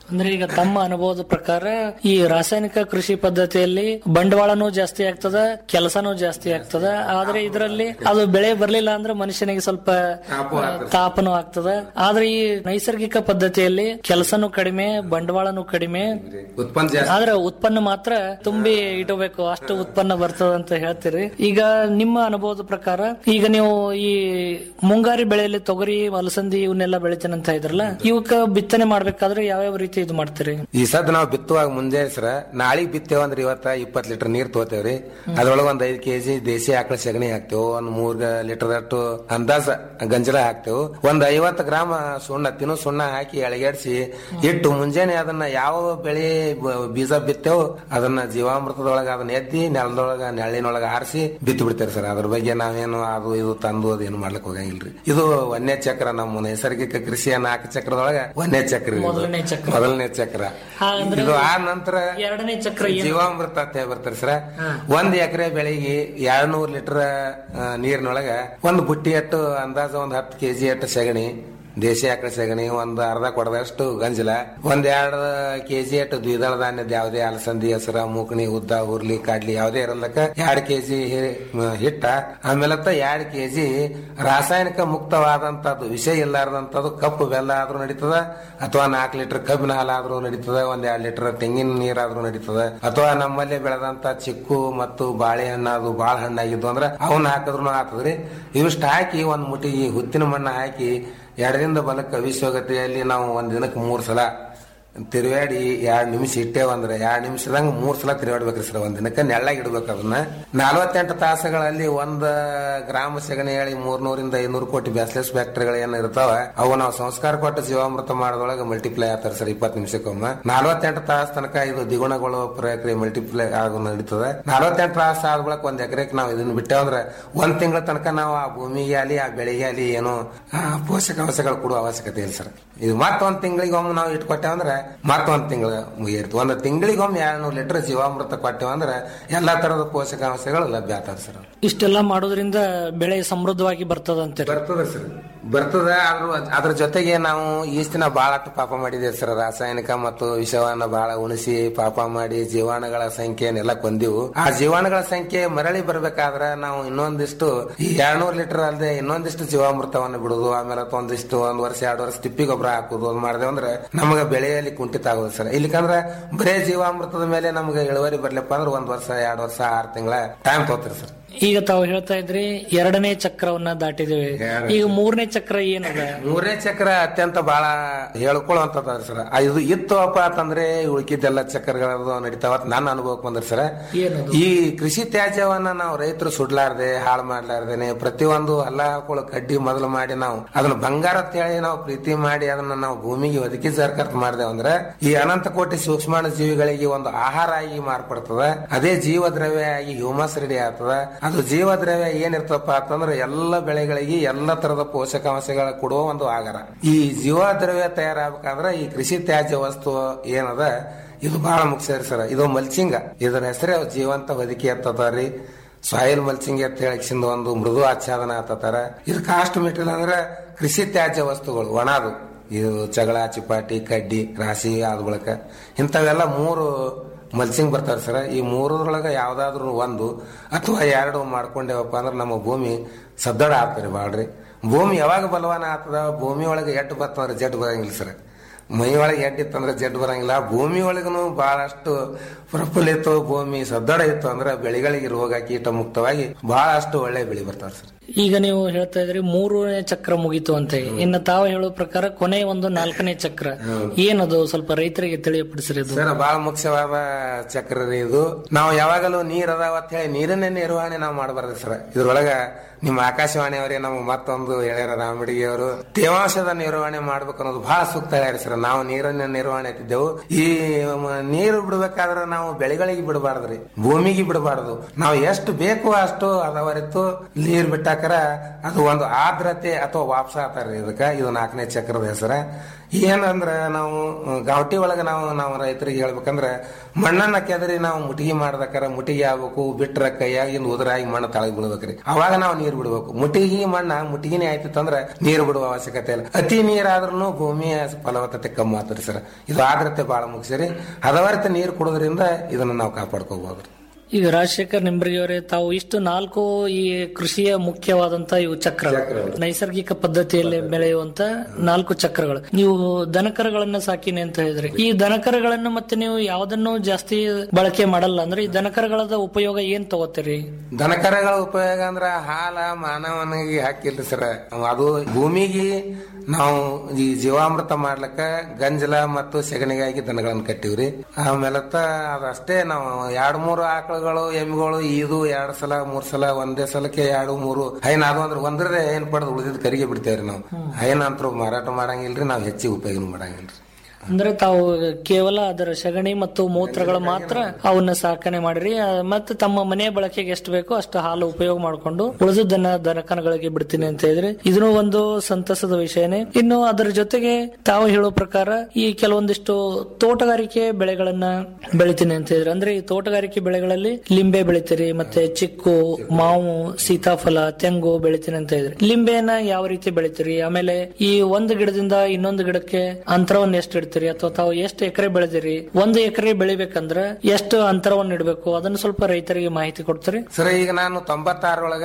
ಅಂದ್ರೆ ಈಗ ತಮ್ಮ ಅನುಭವದ ಪ್ರಕಾರ ಈ ರಾಸಾಯನಿಕ ಕೃಷಿ ಪದ್ಧತಿಯಲ್ಲಿ ಬಂಡವಾಳನೂ ಜಾಸ್ತಿ ಆಗ್ತದ ಕೆಲಸನೂ ಜಾಸ್ತಿ ಆಗ್ತದ ಆದ್ರೆ ಇದರಲ್ಲಿ ಅದು ಬೆಳೆ ಬರ್ಲಿಲ್ಲ ಅಂದ್ರೆ ಮನುಷ್ಯನಿಗೆ ಸ್ವಲ್ಪ ತಾಪನೂ ಆಗ್ತದ ಆದ್ರೆ ಈ ನೈಸರ್ಗಿಕ ಪದ್ಧತಿಯಲ್ಲಿ ಕೆಲಸನೂ ಕಡಿಮೆ ಬಂಡವಾಳನೂ ಕಡಿಮೆ ಉತ್ಪನ್ನ ಜಾಸ್ತಿ ಆದ್ರೆ ಉತ್ಪನ್ನ ಮಾತ್ರ ತುಂಬಿ ಇಡಬೇಕು ಅಷ್ಟು ಉತ್ಪನ್ನ ಬರ್ತದ ಅಂತ ಹೇಳ್ತೀರಿ ಈಗ ನಿಮ್ಮ ಅನುಭವದ ಪ್ರಕಾರ ಈಗ ನೀವು ಈ ಮುಂಗಾರಿ ಬೆಳೆಯಲ್ಲಿ ತೊಗರಿ ಅಲಸಂದಿ ಇವನ್ನೆಲ್ಲ ಬೆಳಿತೇನೆ ಅಂತ ಇದ್ರಲ್ಲ ಇವಕ್ಕ ಬಿತ್ತನೆ ಮಾಡ್ಬೇಕಾದ್ರೆ ಯಾವ್ಯಾವ ರೀತಿ ಇದು ಮಾಡ್ತೀರಿ ಈ ಸದ್ ನಾವು ಬಿತ್ತುವಾಗ ಮುಂಜಾನೆ ಸರ ನಾಳಿಗ್ ಬಿತ್ತೇವ ಅಂದ್ರೆ ಇವತ್ತ ಇಪ್ಪತ್ ಲೀಟರ್ ನೀರ್ ತಗೋತೇವ್ರಿ ಅದ್ರೊಳಗ ಒಂದ್ ಐದ್ ಕೆಜಿ ದೇಸಿ ಆಕಳ ಸಗಣಿ ಹಾಕ್ತೇವೆ ಒಂದ್ ಮೂರ್ ಲೀಟರ್ ಅಷ್ಟು ಅಂದಾಜ ಗಂಜಲ ಹಾಕ್ತೇವೆ ಒಂದ್ ಐವತ್ತು ಗ್ರಾಮ ಸುಣ್ಣ ತಿನ್ನು ಸುಣ್ಣ ಹಾಕಿ ಎಳಗೇಡ್ಸಿ ಇಟ್ಟು ಮುಂಜಾನೆ ಅದನ್ನ ಯಾವ ಬೆಳೆ ಬ- ಬೀಜ ಬಿತ್ತೇವು ಅದನ್ನ ಜೀವಾಮೃತದೊಳಗ ಅದನ್ನ ಎದ್ದಿ ನೆಲದೊಳಗ ನೆರಳಿನೊಳಗ ಆರಿಸಿ ಬಿತ್ತು ಬಿಡ್ತೇವೆ ಸರ್ ಅದ್ರ ಬಗ್ಗೆ ನಾವೇನು ಅದು ಇದು ತಂದು ಅದು ಏನು ಮಾಡ್ಲಿಕ್ಕೆ ಹೋಗಂಗಿಲ್ರಿ ಇದು ಒಂದೇ ಚಕ್ರ ನಮ್ಮ ನೈಸರ್ಗಿಕ ಕೃಷಿಯ ನಾಲ್ಕು ಚಕ್ರದೊಳಗ ಒಂದೇ ಚಕ್ರ ಇದು. ಮೊದಲನೇ ಚಕ್ರ. ಮೊದಲನೇ ಚಕ್ರ ಹಾ, ಅಂದ್ರೆ ಇದು ಆ ನಂತರ ಎರಡನೇ ಚಕ್ರ ಏನು? ಜೀವಾಮೃತ ಅಂತ ಹೇಳಿ ಬರ್ತಾರೆ ಸರ್ ಒಂದ್ ಎಕರೆ ಬೆಳೆಗೆ ಎರಡ್ನೂರ್ ಲೀಟರ್ ನೀರಿನೊಳಗ ಒಂದ್ ಬುಟ್ಟಿ ಅಟ್ಟು ಅಂದಾಜ ಒಂದ್ ಹತ್ತು ಕೆಜಿ ಅಟ್ಟು ಸಗಣಿ ದೇಸಿ ಆಕಳ ಸಗಣಿ ಒಂದ್ ಅರ್ಧ ಕೊಡದಷ್ಟು ಗಂಜಲ ಒಂದ್ ಎರಡ್ ಕೆಜಿ ಅಟ್ಟು ದ್ವಿದಳ ಧಾನ್ಯದ ಯಾವುದೇ ಅಲಸಂದಿ ಹೆಸರ ಮೂಕಣಿ ಉದ್ದ ಹುರ್ಲಿ ಕಾಡ್ಲಿ ಯಾವುದೇ ಇರಲ್ಲಕ್ಕ ಎರಡ್ ಕೆಜಿ ಹಿಟ್ಟ ಆಮೇಲೆ ಎರಡ್ ಕೆಜಿ ರಾಸಾಯನಿಕ ಮುಕ್ತವಾದಂತದ್ದು ವಿಷ ಇಲ್ಲಾರ್ದಂತದ್ದು ಕಪ್ಪು ಬೆಲ್ಲ ಆದ್ರೂ ನಡೀತದ ಅಥವಾ ನಾಲ್ಕು ಲೀಟರ್ ಕಬ್ಬಿನ ಹಾಲು ಆದ್ರೂ ನಡೀತದ ಒಂದ್ ಎರಡ್ ಲೀಟರ್ ತೆಂಗಿನ ನೀರಾದ್ರೂ ನಡೀತದ ಅಥವಾ ನಮ್ಮಲ್ಲಿ ಬೆಳೆದಂತ ಚಿಕ್ಕು ಮತ್ತು ಬಾಳೆಹಣ್ಣು ಅದು ಬಾಳ ಹಣ್ಣಾಗಿದ್ದು ಅಂದ್ರ ಅವನ್ನ ಹಾಕಿದ್ರು ಆಗ್ತದ್ರಿ ಇವಿಷ್ಟು ಹಾಕಿ ಒಂದ್ ಮುಟ್ಟಿಗೆ ಹುತ್ತಿನ ಮಣ್ಣ ಹಾಕಿ ಎರಡರಿಂದ ಬಲಕ್ಕೆ ವಿಶ್ವಗತಿಯಲ್ಲಿ ನಾವು ಒಂದ್ ದಿನಕ್ಕೆ ಮೂರ್ ಸಲ ತಿರುಗಾಡಿ ಎರಡ್ ನಿಮಿಷ ಇಟ್ಟೇವಂದ್ರೆ ಎರಡ್ ನಿಮಿಷದಂಗ ಮೂರ್ ಸಲ ತಿರುಗಾಡ್ಬೇಕ್ರಿ ಸರ್ ಒಂದ್ ದಿನಕ್ಕೆ ನೆಳ್ಳಾಗಿ ಇಡ್ಬೇಕು ಅದನ್ನ ನಲವತ್ತೆಂಟು ತಾಸುಗಳಲ್ಲಿ ಒಂದ್ ಗ್ರಾಮ ಸೆಗಣಿ ಹೇಳಿ ಮೂರ್ನೂರಿಂದ ಐನೂರು ಕೋಟಿ ಬ್ಯಾಸ್ಲೆಸ್ ಫ್ಯಾಕ್ಟರಿಗಳು ಏನ್ ಇರ್ತಾವ ಅವು ನಾವು ಸಂಸ್ಕಾರ ಕೊಟ್ಟು ಜೀವಾಮೃತ ಮಾಡೋದ್ರೊಳಗೆ ಮಲ್ಟಿಪ್ಲೈ ಆಗ್ತಾರೆ ಸರ್ ಇಪ್ಪತ್ತು ನಿಮಿಷಕ್ಕೊಮ್ಮೆ ನಲವತ್ತೆಂಟು ತಾಸು ತನಕ ಇದು ದ್ವಿಗುಣಗೊಳ್ಳುವ ಪ್ರಕ್ರಿಯೆ ಮಲ್ಟಿಪ್ಲೈ ಆಗೋ ನಡೀತದೆ ನಲವತ್ತೆಂಟು ತಾಸು ಆದ ಬಳಿಕ ಒಂದ್ ಎಕರೆಗೆ ನಾವು ಇದನ್ನ ಬಿಟ್ಟೇವಂದ್ರೆ ಒಂದ್ ತಿಂಗಳ ತನಕ ನಾವು ಆ ಭೂಮಿಗೆ ಅಲ್ಲಿ ಆ ಬೆಳೆಗೆ ಅಲ್ಲಿ ಏನು ಆ, ಪೋಷಕಾಂಶಗಳು ಕೊಡುವ ಅವಶ್ಯಕತೆ ಇಲ್ಲ ಸರ್ ಇದು ಮತ್ತೊಂದ್ ತಿಂಗಳಿಗೆ ಒಮ್ಮೆ ನಾವು ಇಟ್ಕೊಟ್ಟೇವಂದ್ರೆ ಮತ್ತೊಂದ್ ತಿಂಗಳ ಮುಗಿಯಿರ್ತು ಒಂದ್ ತಿಂಗಳಿಗೆ ಒಮ್ಮೆ ಎರಡ್ನೂರು ಲೀಟರ್ ಜೀವಾಮೃತ ಕೊಟ್ಟೇವಂದ್ರೆ ಎಲ್ಲಾ ತರದ ಪೋಷಕಾಂಶಗಳು ಲಭ್ಯ ಆಗ್ತದೆ ಸರ್ ಇಷ್ಟೆಲ್ಲ ಮಾಡೋದ್ರಿಂದ ಬೆಳೆ ಸಮೃದ್ಧವಾಗಿ ಬರ್ತದ ಅಂತ ಬರ್ತದ ಸರ್ ಬರ್ತದ ಆದ್ರೂ ಅದ್ರ ಜೊತೆಗೆ ನಾವು ಈಸ್ಟಿನ ಬಹಳಷ್ಟು ಪಾಪ ಮಾಡಿದ್ದೇವೆ ಸರ್ ರಾಸಾಯನಿಕ ಮತ್ತು ವಿಷವನ್ನ ಬಹಳ ಉಣಿಸಿ ಪಾಪ ಮಾಡಿ ಜೀವಾಣುಗಳ ಸಂಖ್ಯೆನೆಲ್ಲ ಕೊಂದಿವು ಆ ಜೀವಾಣುಗಳ ಸಂಖ್ಯೆ ಮರಳಿ ಬರ್ಬೇಕಾದ್ರೆ ನಾವು ಇನ್ನೊಂದಿಷ್ಟು ಈ ಎರಡ್ನೂರ್ ಲೀಟರ್ ಅಲ್ಲದೆ ಇನ್ನೊಂದಿಷ್ಟು ಜೀವಾಮೃತವನ್ನು ಬಿಡುದು ಆಮೇಲೆ ಒಂದಿಷ್ಟು ಒಂದ್ ವರ್ಷ ಎರಡು ವರ್ಷ ತಿಪ್ಪಿ ಗೊಬ್ಬರ ಹಾಕುದು ಅದು ಮಾಡಿದೆ ಅಂದ್ರೆ ನಮಗೆ ಬೆಳೆಯಲ್ಲಿ ಕುಂಠಿತ ಆಗೋದು ಸರ್ ಇಲ್ಲಿಕಂದ್ರೆ ಬರೇ ಜೀವಾಮೃತದ ಮೇಲೆ ನಮ್ಗೆ ಇಳುವರಿ ಬರ್ಲಿಪ್ಪ ಅಂದ್ರೆ ಒಂದ್ ವರ್ಷ ಎರಡು ವರ್ಷ ಆರು ತಿಂಗಳ ಟೈಮ್ ತಗೋತೀರಿ ಸರ್ ಈಗ ತಾವು ಹೇಳ್ತಾ ಇದ್ರಿ ಎರಡನೇ ಚಕ್ರವನ್ನ ದಾಟಿದ್ದೇವೆ ಈಗ ಮೂರನೇ ಚಕ್ರ ಏನದ ಮೂರನೇ ಚಕ್ರ ಅತ್ಯಂತ ಬಹಳ ಹೇಳ್ಕೊಳ್ಳುವಂತದ ಸರ್ ಆ, ಇದು ಇತ್ತು ಅಪ್ಪ ಅಂತಂದ್ರೆ ಉಳ್ಕಿದ್ದೆಲ್ಲ ಚಕ್ರಗಳು ನಡೀತಾವ ಅಂತ ನನ್ನ ಅನುಭವಕ್ಕೆ ಬಂದ್ರಿ ಸರ್ ಏನದು? ಈ ಕೃಷಿ ತ್ಯಾಜ್ಯವನ್ನ ನಾವು ರೈತರು ಸುಡ್ಲಾರ್ದೆ ಹಾಳು ಮಾಡ್ಲಾರ್ದೇನೆ ಪ್ರತಿಯೊಂದು ಹಲ್ಲ ಹಾಕೊಳ್ಳೋ ಕಡ್ಡಿ ಮೊದಲು ಮಾಡಿ ನಾವು ಅದನ್ನ ಬಂಗಾರ ಅಂತ ಹೇಳಿ ನಾವು ಪ್ರೀತಿ ಮಾಡಿ ಅದನ್ನ ನಾವು ಭೂಮಿಗೆ ಒದಗಿ ಸರ್ಕರ್ತ ಮಾಡ್ದೇವ್ ಅಂದ್ರೆ ಈ ಅನಂತ ಕೋಟಿ ಸೂಕ್ಷ್ಮಾಣು ಜೀವಿಗಳಿಗೆ ಒಂದು ಆಹಾರ ಆಗಿ ಮಾರ್ಪಡ್ತದ ಅದೇ ಜೀವ ದ್ರವ್ಯ ಆಗಿ ಹ್ಯೂಮಸ್ ರೆಡಿ ಆಗ್ತದ ಅದು ಜೀವ ದ್ರವ್ಯ ಏನಿರ್ತಪ್ಪ ಅಂತಂದ್ರೆ ಎಲ್ಲ ಬೆಳೆಗಳಿಗೆ ಎಲ್ಲ ತರದ ಪೋಷಕಾಂಶಗಳ ಕೊಡುವ ಒಂದು ಆಹಾರ ಈ ಜೀವ ದ್ರವ್ಯ ತಯಾರಾಗಬೇಕಾದ್ರೆ ಈ ಕೃಷಿ ತ್ಯಾಜ್ಯ ವಸ್ತು ಏನದ ಇದು ಬಹಳ ಮುಖ್ಯ ಸರ್ ಇದು ಮಲ್ಚಿಂಗ ಇದರ ಹೆಸರೇ ಜೀವಂತ ಹೊದಿಕೆ ಎತ್ತದ ಸಾಯಿಲ್ ಮಲ್ಚಿಂಗ್ ಅಂತ ಹೇಳಿಸಿಂದ ಒಂದು ಮೃದು ಆಚ್ಛಾದನ ಆತತಾರ ಇದು ಕಾಸ್ಟ್ ಮೆಟೀರಿಯಲ್ ಅಂದ್ರೆ ಕೃಷಿ ತ್ಯಾಜ್ಯ ವಸ್ತುಗಳು ಒಣದು ಇದು ಜಗಳ ಚಿಪಾಟಿ ಕಡ್ಡಿ ರಾಶಿ ಆದ ಬಳಿಕ ಇಂಥವೆಲ್ಲ ಮೂರು ಮಲ್ಚಿಂಗ್ ಬರ್ತಾರೆ ಸರ್ ಈ ಮೂರರೊಳಗೆ ಯಾವ್ದಾದ್ರು ಒಂದು ಅಥವಾ ಎರಡು ಮಾಡ್ಕೊಂಡೇವಪ್ಪ ಅಂದ್ರೆ ನಮ್ಮ ಭೂಮಿ ಸದ್ದಡ ಆಗ್ತಾರೆ ಬಾಳ್ರಿ ಭೂಮಿ ಯಾವಾಗ ಬಲವಾನ ಆಗ್ತದ ಭೂಮಿ ಒಳಗೆ ಎಟ್ಟು ಬರ್ತಂದ್ರೆ ಜಡ್ ಬರಂಗಿಲ್ಲ ಸರ್ ಮೈ ಒಳಗೆ ಎಡ್ಡಿತ್ತಂದ್ರೆ ಜಡ್ ಬರಂಗಿಲ್ಲ ಭೂಮಿ ಒಳಗೂ ಬಹಳಷ್ಟು ಪ್ರಫುಲ್ಲಿತ ಭೂಮಿ ಸದ್ದಡ ಇತ್ತು ಅಂದ್ರೆ ಬೆಳೆಗಳಿಗೆ ರೋಗ ಕೀಟ ಮುಕ್ತವಾಗಿ ಬಹಳಷ್ಟು ಒಳ್ಳೆ ಬೆಳೆ ಬರ್ತಾವೆ ಸರ್ ಈಗ ನೀವು ಹೇಳ್ತಾ ಇದ್ರಿ ಮೂರನೇ ಚಕ್ರ ಮುಗೀತು ಅಂತ ಇನ್ನು ತಾವು ಹೇಳೋ ಪ್ರಕಾರ ಕೊನೆ ಒಂದು ನಾಲ್ಕನೇ ಚಕ್ರ ಏನದು ಸ್ವಲ್ಪ ರೈತರಿಗೆ ತಿಳಿಯಪಡಿಸ್ರಿ ಇದು ಸರ್ ಬಹಳ ಮುಖ್ಯವಾದ ಚಕ್ರ ರೀ ಇದು ನಾವು ಯಾವಾಗಲೂ ನೀರ್ ಅದಾವ ಅಂತ ಹೇಳಿ ನೀರಿನ ನಿರ್ವಹಣೆ ನಾವು ಮಾಡಬಾರ್ದು ಸರ್ ಇದ್ರೊಳಗ ನಿಮ್ಮ ಆಕಾಶವಾಣಿ ಅವರೇ ನಮ್ಗೆ ಮತ್ತೊಂದು ಹೇಳ್ಯಾರ ರಾಮಡಿಗೆ ಅವರು ತೇವಾಂಶದ ನಿರ್ವಹಣೆ ಮಾಡ್ಬೇಕು ಅನ್ನೋದು ಬಹಳ ಸೂಕ್ತ ಹೇಳ್ಯಾರ ಸರ್ ನಾವು ನೀರಿನ ನಿರ್ವಹಣೆ ಎತ್ತಿದ್ದೆವು ಈ ಮ- ನೀರು ಬಿಡ್ಬೇಕಾದ್ರೆ ನಾವು ಬೆಳೆಗಳಿಗೆ ಬಿಡಬಾರ್ದ್ರಿ ಭೂಮಿಗೆ ಬಿಡಬಾರ್ದು ನಾವು ಎಷ್ಟು ಬೇಕು ಅಷ್ಟು ಅದವರಿತು ನೀರ್ ಬಿಟ್ಟಾಗ ಬಿಟ್ಟಾಕರ ಅದು ಒಂದು ಆರ್ದ್ರತೆ ಅಥವಾ ವಾಪಸ ಆತಾರ ಇದಕ್ಕ ಇದು ನಾಲ್ಕನೇ ಚಕ್ರದ ಹೆಸರ ಏನಂದ್ರ ನಾವು ಗಾವಟಿ ಒಳಗ ನಾವು ನಾವು ರೈತರಿಗೆ ಹೇಳ್ಬೇಕಂದ್ರ ಮಣ್ಣನ್ನ ಕೆದರಿ ನಾವು ಮುಟಿಗೆ ಮಾಡ್ದಕ್ಕಾರ ಮುಟಿಗೆ ಆಗ್ಬೇಕು ಬಿಟ್ರ ಕೈಯಾಗಿಂದ ಉದುರಾಗಿ ಮಣ್ಣು ತಳಗ್ ಬಿಡ್ಬೇಕ್ರಿ ಅವಾಗ ನಾವು ನೀರ್ ಬಿಡ್ಬೇಕು ಮುಟಿಗೆ ಮಣ್ಣ ಮುಟಿಗಿನೇ ಆಯ್ತಿತ್ತಂದ್ರ ನೀರ್ ಬಿಡುವ ಅವಶ್ಯಕತೆ ಇಲ್ಲ ಅತಿ ನೀರಾದ್ರೂ ಭೂಮಿಯ ಫಲವತ್ತತೆ ಕಮ್ಮಿ ಆಗ್ತದೆ ಸರ್ ಇದು ಆರ್ದ್ರತೆ ಬಹಳ ಮುಖ್ಯ ರೀ ಹದವರ್ತ ನೀರು ಕುಡೋದ್ರಿಂದ ಇದನ್ನ ನಾವು ಕಾಪಾಡ್ಕೋಬಹುದು ಈಗ ರಾಜಶೇಖರ್ ನಿಂಬರಿಯವರೇ ತಾವು ಇಷ್ಟು ನಾಲ್ಕು ಈ ಕೃಷಿಯ ಮುಖ್ಯವಾದಂತ ಇವು ಚಕ್ರಗಳು ನೈಸರ್ಗಿಕ ಪದ್ಧತಿಯಲ್ಲಿ ಬೆಳೆಯುವಂತ ನಾಲ್ಕು ಚಕ್ರಗಳು ನೀವು ದನಕರಗಳನ್ನ ಸಾಕಿನಿ ಅಂತ ಹೇಳಿದ್ರಿ ಈ ದನಕರಗಳನ್ನ ಮತ್ತೆ ನೀವು ಯಾವ್ದನ್ನು ಜಾಸ್ತಿ ಬಳಕೆ ಮಾಡಲ್ಲ ಅಂದ್ರೆ ಈ ದನಕರಗಳದ ಉಪಯೋಗ ಏನ್ ತಗೋತೀರಿ ದನಕರಗಳ ಉಪಯೋಗ ಅಂದ್ರ ಹಾಲ ಮಾನವನಿಗೆ ಹಾಕಿಲ್ರಿ ಸರ್ ಅದು ಭೂಮಿಗೆ ನಾವು ಈ ಜೀವಾಮೃತ ಮಾಡ್ಲಕ್ಕ ಗಂಜಲ ಮತ್ತು ಸೆಗಣಿಗಾಗಿ ದನಗಳನ್ನ ಕಟ್ಟಿವ್ರಿ ಆಮೇಲತ್ತ ಅದಷ್ಟೇ ನಾವು ಎರಡ್ ಮೂರು ಆಕಳುಗಳು ಎಮ್ಮಿಗಳು ಇದು ಎರಡ್ ಸಲ ಮೂರ್ ಸಲ ಒಂದೇ ಸಲಕ್ಕೆ ಎರಡು ಮೂರು ಹೈನ್ ಅದು ಅಂದ್ರೆ ಒಂದ್ರೆ ಏನ್ ಪಡೆದು ಉಳಿದಿದ್ ಕರಿಗೆ ಬಿಡ್ತೇವ್ರಿ ನಾವು ಹೈನ್ ಅಂತರೂ ಮಾರಾಟ ಮಾಡಂಗಿಲ್ರಿ ನಾವು ಹೆಚ್ಚಿಗೆ ಉಪಯೋಗ ಮಾಡಂಗಿಲ್ರಿ ಅಂದ್ರೆ ತಾವು ಕೇವಲ ಅದರ ಸಗಣಿ ಮತ್ತು ಮೂತ್ರಗಳು ಮಾತ್ರ ಅವನ್ನ ಸಾಕಣೆ ಮಾಡಿರಿ ಆ, ಮತ್ತೆ ತಮ್ಮ ಮನೆ ಬಳಕೆಗೆ ಎಷ್ಟು ಬೇಕೋ ಅಷ್ಟು ಹಾಲು ಉಪಯೋಗ ಮಾಡಿಕೊಂಡು ಉಳಿದದನ್ನ ದನಕನಗಳಿಗೆ ಬಿಡ್ತೀನಿ ಅಂತ ಹೇಳಿದ್ರೆ ಇದನ್ನು ಒಂದು ಸಂತಸದ ವಿಷಯನೇ ಇನ್ನು ಅದರ ಜೊತೆಗೆ ತಾವು ಹೇಳೋ ಪ್ರಕಾರ ಈ ಕೆಲವೊಂದಿಷ್ಟು ತೋಟಗಾರಿಕೆ ಬೆಳೆಗಳನ್ನ ಬೆಳಿತೀನಿ ಅಂತ ಹೇಳಿದ್ರೆ ಅಂದ್ರೆ ಈ ತೋಟಗಾರಿಕೆ ಬೆಳೆಗಳಲ್ಲಿ ಲಿಂಬೆ ಬೆಳಿತೀರಿ ಮತ್ತೆ ಚಿಕ್ಕು ಮಾವು ಸೀತಾಫಲ ತೆಂಗು ಬೆಳಿತೀನಿ ಅಂತ ಹೇಳಿದ್ರಿ ಲಿಂಬೆಯನ್ನ ಯಾವ ರೀತಿ ಬೆಳಿತೀರಿ ಆಮೇಲೆ ಈ ಒಂದು ಗಿಡದಿಂದ ಇನ್ನೊಂದು ಗಿಡಕ್ಕೆ ಅಂತರವನ್ನು ಎಷ್ಟು ಇಡ್ತೀರಿ ಅಥವಾ ತಾವು ಎಷ್ಟು ಎಕರೆ ಬೆಳೆದಿರಿ ಒಂದು ಎಕರೆ ಬೆಳಿಬೇಕಂದ್ರ ಎಷ್ಟು ಅಂತರವನ್ನು ಇಡಬೇಕು ಅದನ್ನ ಸ್ವಲ್ಪ ರೈತರಿಗೆ ಮಾಹಿತಿ ಕೊಡ್ತೀರಿ ಸರ್ ಈಗ ನಾನು ತೊಂಬತ್ತಾರೊಳಗ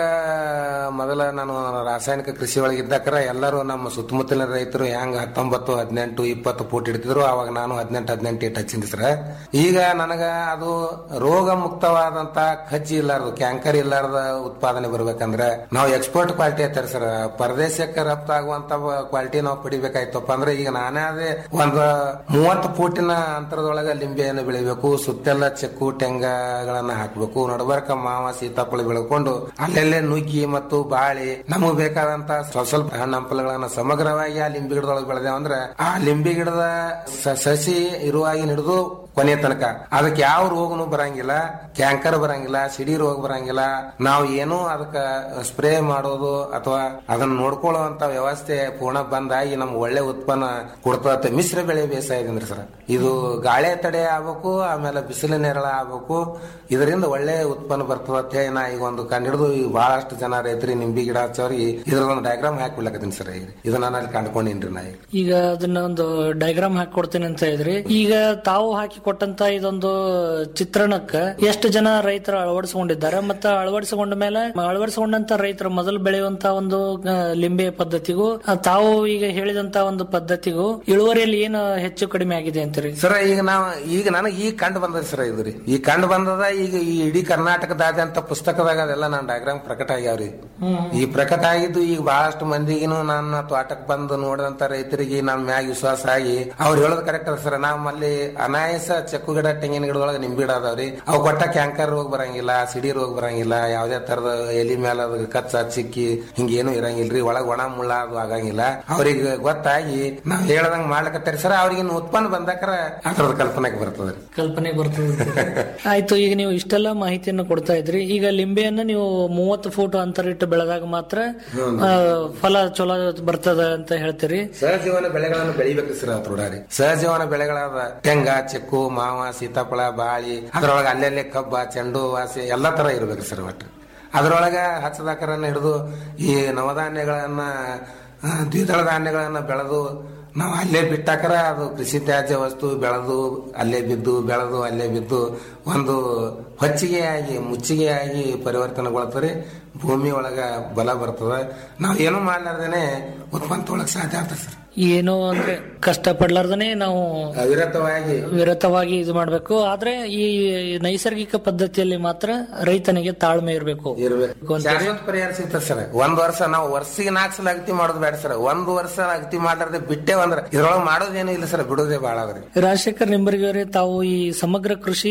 ಮೊದಲ ನಾನು ರಾಸಾಯನಿಕ ಕೃಷಿ ಒಳಗೆ ಇದ್ದಕ್ರ ಎಲ್ಲರೂ ನಮ್ಮ ಸುತ್ತಮುತ್ತಲಿನ ರೈತರು ಹೆಂಗ ಹತ್ತೊಂಬತ್ತು ಹದಿನೆಂಟು ಇಪ್ಪತ್ತು ಫೂಟ್ ಇಡ್ತಿದ್ರು ಅವಾಗ ನಾನು ಹದಿನೆಂಟು ಹದಿನೆಂಟು ಇಟ್ಟು ಹಚ್ಚಿದ್ದೆ ಸರ್ ಈಗ ನನಗ ಅದು ರೋಗ ಮುಕ್ತವಾದಂತ ಕಜ್ಜಿ ಇಲ್ಲಾರ್ದು ಕ್ಯಾಂಕರ್ ಇಲ್ಲಾರ್ದ ಉತ್ಪಾದನೆ ಬರ್ಬೇಕಂದ್ರೆ ನಾವು ಎಕ್ಸ್ಪೋರ್ಟ್ ಕ್ವಾಲಿಟಿ ಐತಾರೆ ಸರ್ ಪರದೇಶಕ್ಕೆ ರಫ್ತಾಗುವಂತ ಕ್ವಾಲಿಟಿ ನಾವು ಪಡಿಬೇಕಾಯ್ತಪ್ಪ ಅಂದ್ರೆ ಈಗ ನಾನೇ ಅದೇ ಒಂದು ಮೂವತ್ತು ಫೂಟಿನ ಅಂತರದೊಳಗ ಲಿಂಬೆಯನ್ನು ಬೆಳಿಬೇಕು ಸುತ್ತೆಲ್ಲ ಚೆಕ್ಕು ಟೆಂಗಗಳನ್ನ ಹಾಕ್ಬೇಕು ನಡಬರ್ಕ ಮಾವ ಸೀತಾಫಲ ಬೆಳ್ಕೊಂಡು ಅಲ್ಲೆಲ್ಲೇ ನುಗ್ಗಿ ಮತ್ತು ಬಾಳಿ ನಮಗ್ ಬೇಕಾದಂತ ಸ್ವಲ್ಪ ಸ್ವಲ್ಪ ಹಣ್ಣು ಹಂಪಲುಗಳನ್ನ ಸಮಗ್ರವಾಗಿ ಆ ಲಿಂಬೆ ಗಿಡದೊಳಗೆ ಬೆಳೆದೇವ ಅಂದ್ರೆ ಆ ಲಿಂಬೆ ಗಿಡದ ಸ- ಸಸಿ ಇರುವಾಗಿನ ಹಿಡಿದು ಕೊನೆ ತನಕ ಅದಕ್ಕೆ ಯಾವ ರೋಗನು ಬರಂಗಿಲ್ಲ ಕ್ಯಾಂಕರ್ ಬರಂಗಿಲ್ಲ ಸಿಡಿ ರೋಗ ಬರಂಗಿಲ್ಲ ನಾವು ಏನು ಅದಕ್ಕ ಸ್ಪ್ರೇ ಮಾಡೋದು ಅಥವಾ ಅದನ್ನ ನೋಡ್ಕೊಳ್ಳುವಂತ ವ್ಯವಸ್ಥೆ ಪೂರ್ಣ ಬಂದಾಗಿ ನಮ್ಗೆ ಒಳ್ಳೆ ಉತ್ಪನ್ನ ಕೊಡ್ತದೆ ಮಿಶ್ರ ಬೆಳೆ ಬೇಸಾಯದಿಂದ ಸರ್ ಇದು ಗಾಳಿ ತಡೆ ಆಗ್ಬೇಕು ಆಮೇಲೆ ಬಿಸಿಲು ನೆರಳ ಆಗ್ಬೇಕು ಇದರಿಂದ ಒಳ್ಳೆ ಉತ್ಪನ್ನ ಬರ್ತದೆ ಅಂತ ಹೇಳಿ ನಾ ಈಗ ಒಂದು ಕಂಡಿಡಿದು ಈಗ ಬಹಳಷ್ಟು ಜನ ರೈತರಿಗೆ ನಿಂಬಿ ಗಿಡ ಹಚ್ಚೋರಿಗೆ ಇದ್ರದೊಂದು ಡಯಾಗ್ರಾಮ್ ಹಾಕ್ಬಿಡ್ಲಕತ್ತೀನಿ ಸರ್ ಈಗ ಇದು ನಾನು ಅಲ್ಲಿ ಕಂಡ್ಕೊಂಡೇನ್ರಿ ನಾ ಈಗ ಈಗ ಅದನ್ನ ಒಂದು ಡಯಾಗ್ರಾಮ್ ಹಾಕಿ ಕೊಡ್ತೀನಿ ಅಂತ ಹೇಳಿದ್ರಿ ಈಗ ತಾವು ಹಾಕಿ ಕೊಟ್ಟಂತ ಇದೊಂದು ಚಿತ್ರಣಕ್ಕ ಎಷ್ಟು ಜನ ರೈತರು ಅಳವಡಿಸಿಕೊಂಡಿದ್ದಾರೆ ಮತ್ತೆ ಅಳವಡಿಸಿಕೊಂಡ ಮೇಲೆ ಅಳವಡಿಸಿಕೊಂಡಂತ ರೈತರು ಮೊದಲು ಬೆಳೆಯುವಂತ ಒಂದು ಆ, ಲಿಂಬೆ ಪದ್ಧತಿಗೂ ಆ, ತಾವು ಈಗ ಹೇಳಿದಂತ ಒಂದು ಪದ್ಧತಿಗೂ ಇಳುವರಿಯಲ್ಲಿ ಏನು ಹೆಚ್ಚು ಕಡಿಮೆ ಆಗಿದೆ ಅಂತೀರಿ ಸರ್ ಈಗ ನಾವು ಈಗ ನನಗೆ ಈಗ ಕಂಡು ಬಂದದ ಸರ್ ಇದು ರೀ ಈಗ ಕಂಡು ಬಂದದ ಈಗ ಈ ಇಡೀ ಕರ್ನಾಟಕದಾದ್ಯಂತ ಪುಸ್ತಕದಾಗ ಅದೆಲ್ಲ ನಾನು ಡಯಾಗ್ರಾಮ್ ಪ್ರಕಟ ಆಗ್ಯಾವ್ರಿ ಈ ಪ್ರಕಟ ಆಗಿದ್ದು ಈಗ ಬಹಳಷ್ಟು ಮಂದಿಗಿನು ನನ್ನ ತೋಟಕ್ಕೆ ಬಂದು ನೋಡಿದಂತ ರೈತರಿಗೆ ನನ್ನ ಮ್ಯಾಗ ವಿಶ್ವಾಸ ಆಗಿ ಅವ್ರು ಹೇಳೋದು ಕರೆಕ್ಟ್ ಅದ ಸರ್ ನಮ್ಮಲ್ಲಿ ಅನಾಯಸ ಚೆಕ್ಕು ಗಿಡ ತೆಂಗಿನ ಗಿಡದೊಳಗೆ ನಿಂಬೆ ಗಿಡ ಅದಾವ್ರಿ ಅವು ಕೊಟ್ಟ ಕ್ಯಾಂಕರ್ ರೋಗ ಬರಂಗಿಲ್ಲ ಸಿಡಿ ರೋಗ ಬರಂಗಿಲ್ಲ ಯಾವ್ದೇ ತರದ ಎಲಿ ಮೇಲೆ ಅದು ಕಚ್ಚ ಚಿಕ್ಕಿ ಹಿಂಗೇನು ಇರಂಗಿಲ್ರಿ ಒಳಗ್ ಒಣ ಮುಳ್ಳ ಅದು ಆಗಂಗಿಲ್ಲ ಅವ್ರಿಗೆ ಗೊತ್ತಾಗಿ ನಾವ್ ಹೇಳ್ದಂಗ್ ಮಾಡ್ಲಕತ್ತಾರಿ ಸರ್ ಅವ್ರಿಗೆ ಇನ್ನು ಉತ್ಪನ್ನ ಬಂದಾಕರ ಅದ್ರದ ಕಲ್ಪನೆಗೆ ಬರ್ತದೆ ಕಲ್ಪನೆ ಬರ್ತದೆ ಆಯ್ತು ಈಗ ನೀವು ಇಷ್ಟೆಲ್ಲ ಮಾಹಿತಿಯನ್ನು ಕೊಡ್ತಾ ಇದ್ರಿ ಈಗ ಲಿಂಬೆಯನ್ನ ನೀವು ಮೂವತ್ತು ಫೂಟ್ ಅಂತರ ಇಟ್ಟು ಬೆಳೆದಾಗ ಮಾತ್ರ ಆ, ಫಲ ಚಲೋ ಬರ್ತದ ಅಂತ ಹೇಳ್ತೀರಿ ಸಹಜೀವನ ಬೆಳೆಗಳನ್ನು ಬೆಳಿಬೇಕು ಸರ್ ಅದ್ರೊಳಗೆ ಸಹಜೀವನ ಬೆಳೆಗಳಾದ ತೆಂಗ ಚೆಕ್ಕು ಮಾವ ಸೀತಾಫಲ ಬಾಳಿ ಅದ್ರೊಳಗೆ ಅಲ್ಲೆಲ್ಲೇ ಕಬ್ಬ ಚೆಂಡು ವಾಸಿ ಎಲ್ಲಾ ತರ ಇರ್ಬೇಕು ಸರ್ ಒಟ್ಟು ಅದ್ರೊಳಗ ಹಚ್ಚದಾಕರನ್ನ ಹಿಡಿದು ಈ ನವಧಾನ್ಯಗಳನ್ನ ಆ, ದ್ವಿದಳ ಧಾನ್ಯಗಳನ್ನ ಬೆಳೆದು ನಾವು ಅಲ್ಲೇ ಬಿಟ್ಟಾಕರ ಅದು ಕೃಷಿ ತ್ಯಾಜ್ಯ ವಸ್ತು ಬೆಳೆದು ಅಲ್ಲೇ ಬಿದ್ದು ಬೆಳೆದು ಅಲ್ಲೇ ಬಿದ್ದು ಒಂದು ಹೊಚ್ಚಿಗೆಯಾಗಿ ಮುಚ್ಚಿಗೆಯಾಗಿ ಪರಿವರ್ತನೆಗೊಳ್ತಾರೆ ಭೂಮಿ ಒಳಗ ಬಲ ಬರ್ತದೆ ನಾವು ಏನು ಮಾಡ್ಲಾರ್ದೇನೆ ಉತ್ಪನ್ನ ತೊಗೊಳಕ್ ಸಾಧ್ಯ ಆಗ್ತದೆ ಸರ್ ಏನು ಅಂದ್ರೆ ಕಷ್ಟ ಪಡ್ಲಾರ್ದನೆ ನಾವು ಅವಿರತವಾಗಿ ವಿರತವಾಗಿ ಇದು ಮಾಡ್ಬೇಕು ಆದ್ರೆ ಈ ನೈಸರ್ಗಿಕ ಪದ್ಧತಿಯಲ್ಲಿ ಮಾತ್ರ ರೈತನಿಗೆ ತಾಳ್ಮೆ ಇರಬೇಕು ಇರ್ಬೇಕು ಶಾಶ್ವತ ಪರಿಹಾರ ಸಿಗ್ತದೆ ಸರ್ ಒಂದ್ ವರ್ಷ ನಾವು ವರ್ಷಿಗೆ ನಾಲ್ಕು ಸಲ ಅಗತಿ ಮಾಡೋದು ಬೇಡ ಸರ್ ಒಂದ್ ವರ್ಷ ಅಗತಿ ಮಾಡ್ಲಾರ್ದೆ ಬಿಟ್ಟೆ ಅಂದ್ರ ಇದ್ರೊಳಗೆ ಮಾಡೋದೇನು ಇಲ್ಲ ಸರ್ ಬಿಡೋದೇ ಬಾಳ ಅದ್ರಿ ರಾಜಶೇಖರ್ ನಿಂಬರ್ಗಿ ಅವರೇ ತಾವು ಈ ಸಮಗ್ರ ಕೃಷಿ ಅದರ